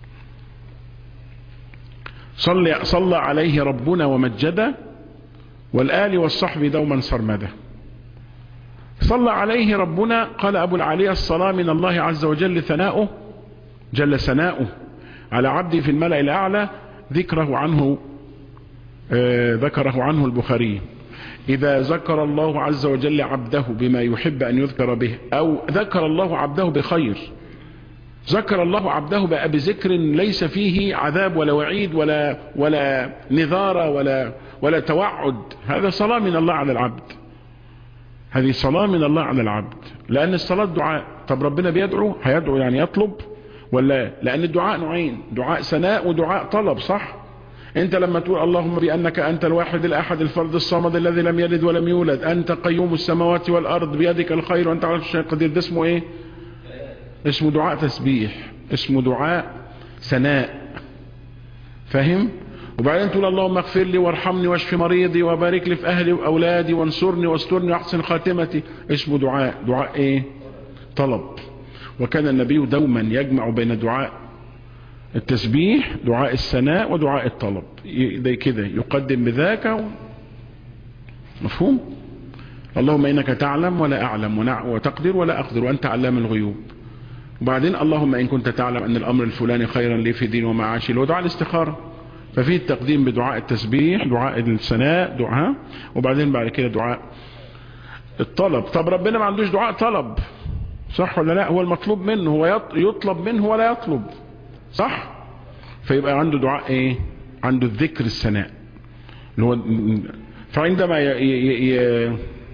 صلى, صلى عليه ربنا ومجد والآل والصحب دوما سرمدا صلى عليه ربنا قال أبو العالية الصلاة من الله عز وجل ثناؤه جل ثناؤه على عبده في الملأ الأعلى ذكره عنه آه ذكره عنه البخاري إذا ذكر الله عز وجل عبده بما يحب أن يذكر به أو ذكر الله عبده بخير ذكر الله عبده بقى بذكر ليس فيه عذاب ولا وعيد ولا ولا نذارة ولا ولا توعد هذا صلاة من الله على العبد هذه صلاة من الله على العبد لأن الصلاة دعاء طب ربنا بيدعو هيدعو يعني يطلب ولا لأن الدعاء نوعين دعاء سناء ودعاء طلب صح انت لما تقول اللهم بأنك أنت الواحد الأحد الفرد الصمد الذي لم يلد ولم يولد أنت قيوم السماوات والأرض بيدك الخير وأنت على الشيء قدير ده اسمه ايه اسمه دعاء تسبيح اسمه دعاء سناء فاهم وبعدين تقول اللهم اغفر لي وارحمني واشف مريضي وبارك لي في اهلي واولادي وانصرني واسترني واحسن خاتمتي اسمه دعاء دعاء ايه طلب وكان النبي دوما يجمع بين دعاء التسبيح دعاء السناء ودعاء الطلب ده كده يقدم بذاك و... مفهوم اللهم انك تعلم ولا اعلم وتقدر ولا اقدر وانت علام الغيوب وبعدين اللهم ان كنت تعلم ان الامر الفلاني خيرا لي في دين ومعاشي اللي هو دعاء الاستخاره ففي التقديم بدعاء التسبيح دعاء الثناء دعاء وبعدين بعد كده دعاء الطلب طب ربنا ما عندوش دعاء طلب صح ولا لا هو المطلوب منه هو يطلب منه ولا يطلب صح فيبقى عنده دعاء ايه عنده الذكر الثناء اللي هو فعندما ي... ي... ي...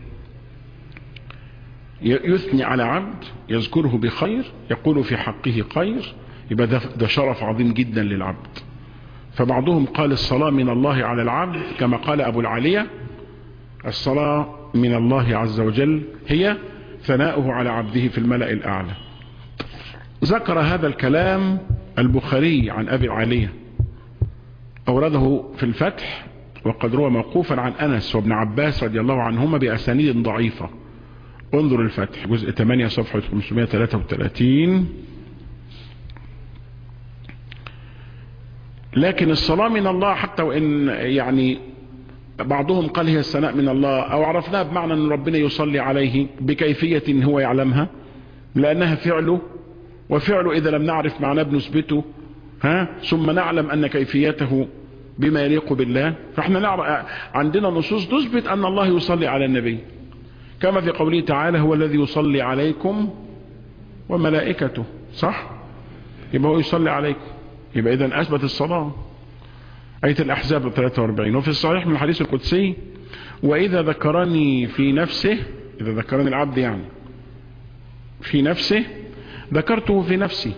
يثني على عبد يذكره بخير يقول في حقه خير يبقى ده, ده شرف عظيم جدا للعبد فبعضهم قال الصلاة من الله على العبد كما قال أبو العالية الصلاة من الله عز وجل هي ثناؤه على عبده في الملأ الأعلى ذكر هذا الكلام البخاري عن أبي العالية أورده في الفتح وقد روى موقوفا عن أنس وابن عباس رضي الله عنهما بأسانيد ضعيفة انظر الفتح جزء 8 صفحة 533 لكن الصلاة من الله حتى وإن يعني بعضهم قال هي الثناء من الله أو عرفناها بمعنى أن ربنا يصلي عليه بكيفية هو يعلمها لأنها فعله وفعله إذا لم نعرف معناه بنثبته ها ثم نعلم أن كيفيته بما يليق بالله فاحنا نعرف عندنا نصوص تثبت أن الله يصلي على النبي كما في قوله تعالى هو الذي يصلي عليكم وملائكته صح يبقى هو يصلي عليكم يبقى إذا أثبت الصلاة آية الأحزاب 43 وفي الصحيح من الحديث القدسي وإذا ذكرني في نفسه إذا ذكرني العبد يعني في نفسه ذكرته في نفسي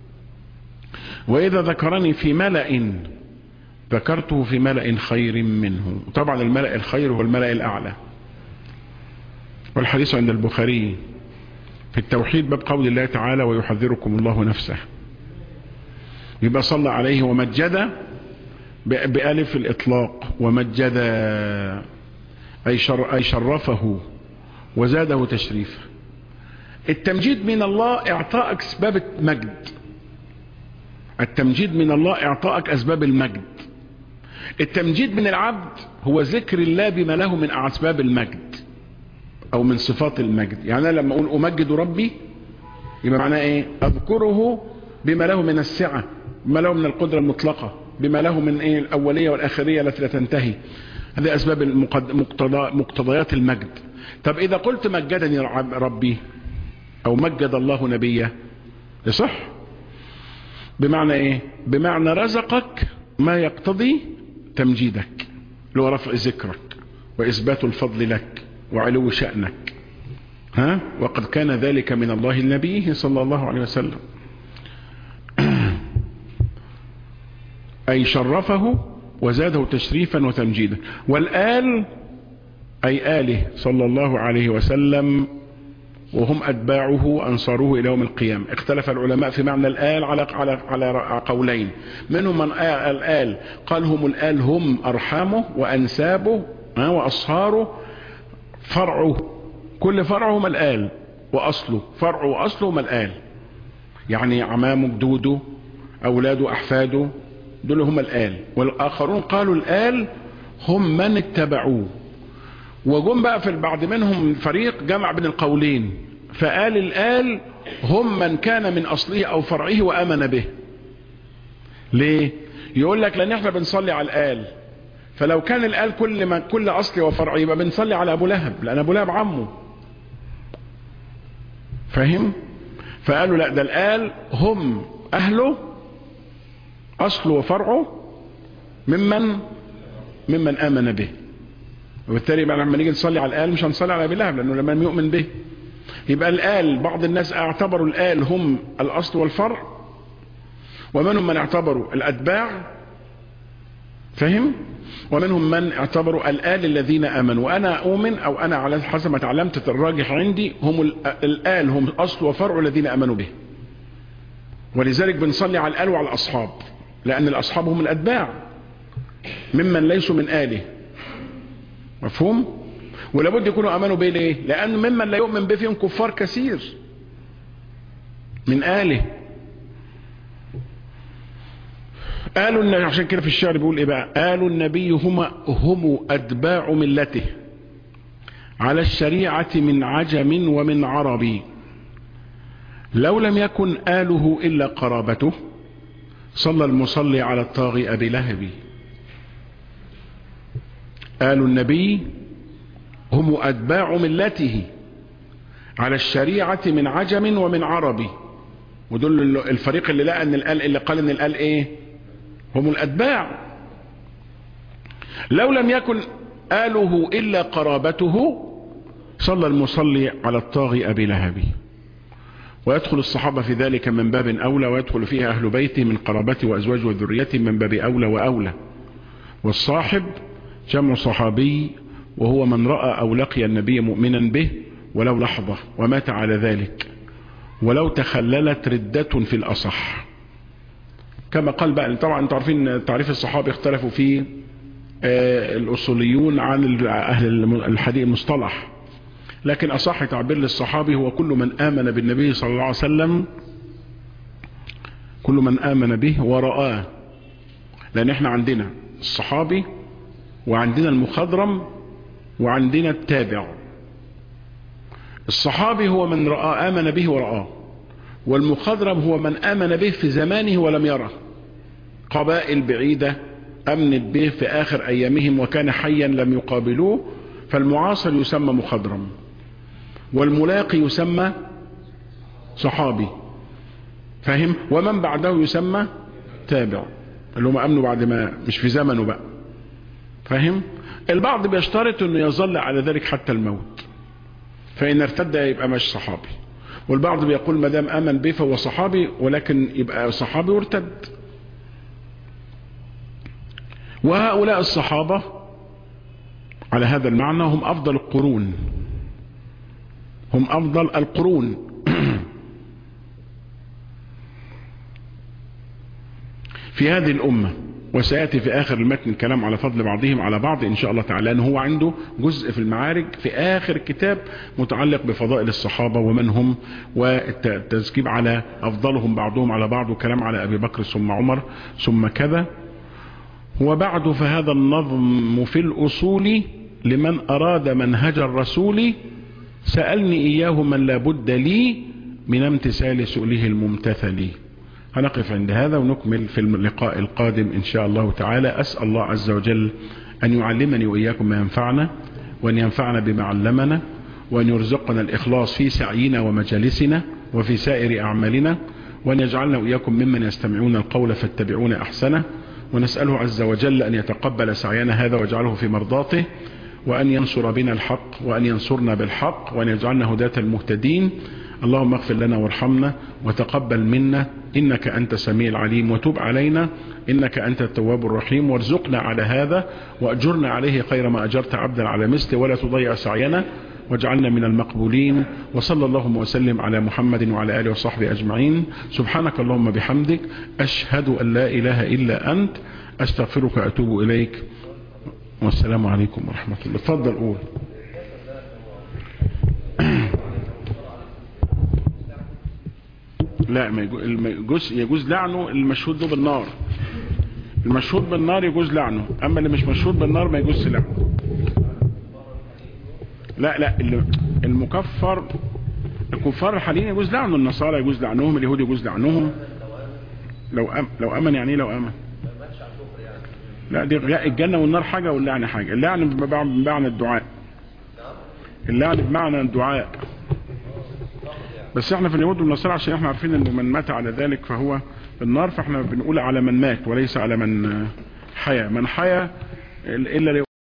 وإذا ذكرني في ملأ ذكرته في ملأ خير منه طبعا الملأ الخير هو الملأ الأعلى والحديث عند البخاري في التوحيد باب قول الله تعالى ويحذركم الله نفسه يبقى صلى عليه ومجد بألف الإطلاق ومجد أي, شر أي شرفه وزاده تشريفا التمجيد من الله إعطائك أسباب المجد التمجيد من الله إعطائك أسباب المجد التمجيد من العبد هو ذكر الله بما له من أسباب المجد أو من صفات المجد يعني أنا لما أقول أمجد ربي يبقى معناه إيه أذكره بما له من السعة بما له من القدرة المطلقة بما له من إيه الأولية والآخرية التي لا تنتهي هذه أسباب المقتضى مقتضيات المجد طب إذا قلت مجدني ربي أو مجد الله نبيه يصح بمعنى إيه بمعنى رزقك ما يقتضي تمجيدك اللي هو رفع ذكرك وإثبات الفضل لك وعلو شأنك ها وقد كان ذلك من الله النبي صلى الله عليه وسلم أي شرفه وزاده تشريفا وتمجيدا والآل أي آله صلى الله عليه وسلم وهم أتباعه أنصاروه إلى يوم القيامة اختلف العلماء في معنى الآل على على على قولين منهم من الآل قال هم الآل هم أرحامه وأنسابه وأصهاره فرعه كل فرع هم الآل وأصله فرعه وأصله هم الآل يعني عمامه جدوده أولاده أحفاده دول هم الآل والآخرون قالوا الآل هم من اتبعوه وجم بقى في البعض منهم فريق جمع بين القولين فقال الآل هم من كان من أصله أو فرعه وآمن به ليه يقول لك لأن احنا بنصلي على الآل فلو كان الآل كل ما كل أصلي وفرعي يبقى بنصلي على أبو لهب لأن أبو لهب عمه فاهم فقالوا لا ده الآل هم أهله أصله وفرعه ممن ممن آمن به وبالتالي بقى لما نيجي نصلي على الآل مش هنصلي على أبي لهب لأنه لما يؤمن به يبقى الآل بعض الناس اعتبروا الآل هم الأصل والفرع ومنهم من اعتبروا الأتباع فهم ومنهم من اعتبروا الآل الذين آمنوا وأنا أؤمن أو أنا على حسب ما تعلمت الراجح عندي هم الآل هم أصل وفرع الذين آمنوا به ولذلك بنصلي على الآل وعلى الأصحاب لأن الأصحاب هم الأتباع ممن ليسوا من آله مفهوم ولابد يكونوا امنوا به ليه لان ممن لا يؤمن به فيهم كفار كثير من اله قالوا النبي عشان كده في الشعر بيقول ايه بقى قالوا النبي هم هم اتباع ملته على الشريعة من عجم ومن عربي لو لم يكن آله إلا قرابته صلى المصلي على الطاغي أبي لهب آل النبي هم أتباع ملته على الشريعة من عجم ومن عربي ودول الفريق اللي لقى ان الآل اللي قال ان الآل ايه هم الأتباع لو لم يكن آله إلا قرابته صلى المصلي على الطاغي أبي لهب ويدخل الصحابة في ذلك من باب أولى ويدخل فيها أهل بيته من قرابته وأزواجه وذريته من باب أولى وأولى والصاحب جمع صحابي وهو من رأى أو لقي النبي مؤمنا به ولو لحظة ومات على ذلك ولو تخللت ردة في الأصح كما قال بقى طبعا انتم عارفين تعريف الصحابة اختلفوا فيه الأصوليون عن أهل الحديث المصطلح لكن أصح تعبير للصحابي هو كل من آمن بالنبي صلى الله عليه وسلم كل من آمن به ورآه لأن احنا عندنا الصحابي وعندنا المخضرم وعندنا التابع الصحابي هو من رأى آمن به ورآه والمخضرم هو من آمن به في زمانه ولم يره قبائل بعيدة أمنت به في آخر أيامهم وكان حيا لم يقابلوه فالمعاصر يسمى مخضرم والملاقي يسمى صحابي فاهم ومن بعده يسمى تابع اللي هم أمنوا بعد ما مش في زمنه بقى فاهم البعض بيشترط انه يظل على ذلك حتى الموت فإن ارتد يبقى مش صحابي والبعض بيقول ما دام آمن به فهو صحابي ولكن يبقى صحابي وارتد وهؤلاء الصحابة على هذا المعنى هم أفضل القرون هم أفضل القرون في هذه الأمة وسيأتي في آخر المتن الكلام على فضل بعضهم على بعض إن شاء الله تعالى أنه هو عنده جزء في المعارج في آخر الكتاب متعلق بفضائل الصحابة ومن هم والتذكيب على أفضلهم بعضهم على بعض وكلام على أبي بكر ثم عمر ثم كذا وبعد فهذا النظم في الأصول لمن أراد منهج الرسول سألني إياه من لا بد لي من امتثال سؤله الممتثل هنقف عند هذا ونكمل في اللقاء القادم إن شاء الله تعالى أسأل الله عز وجل أن يعلمني وإياكم ما ينفعنا وأن ينفعنا بما علمنا وأن يرزقنا الإخلاص في سعينا ومجالسنا وفي سائر أعمالنا وأن يجعلنا وإياكم ممن يستمعون القول فاتبعون أحسنه ونسأله عز وجل أن يتقبل سعينا هذا ويجعله في مرضاته وأن ينصر بنا الحق وأن ينصرنا بالحق وأن يجعلنا هداة المهتدين اللهم اغفر لنا وارحمنا وتقبل منا إنك أنت السميع العليم وتب علينا إنك أنت التواب الرحيم وارزقنا على هذا وأجرنا عليه خير ما أجرت عبدا على مثله ولا تضيع سعينا واجعلنا من المقبولين وصلى اللهم وسلم على محمد وعلى آله وصحبه أجمعين سبحانك اللهم بحمدك أشهد أن لا إله إلا أنت أستغفرك وأتوب إليك والسلام عليكم ورحمة الله تفضل قول لا ما يجوز يجوز لعنه المشهود له بالنار المشهود بالنار يجوز لعنه اما اللي مش مشهود بالنار ما يجوز لعنه لا لا المكفر الكفار الحاليين يجوز لعنه النصارى يجوز لعنهم اليهود يجوز لعنهم لو أم لو امن يعني ايه لو امن لا دي لا الجنة والنار حاجة واللعن حاجة اللعن بمعنى الدعاء اللعن بمعنى الدعاء بس احنا في اليهود والنصارى عشان احنا عارفين انه من مات على ذلك فهو في النار فاحنا بنقول على من مات وليس على من حيا من حيا الا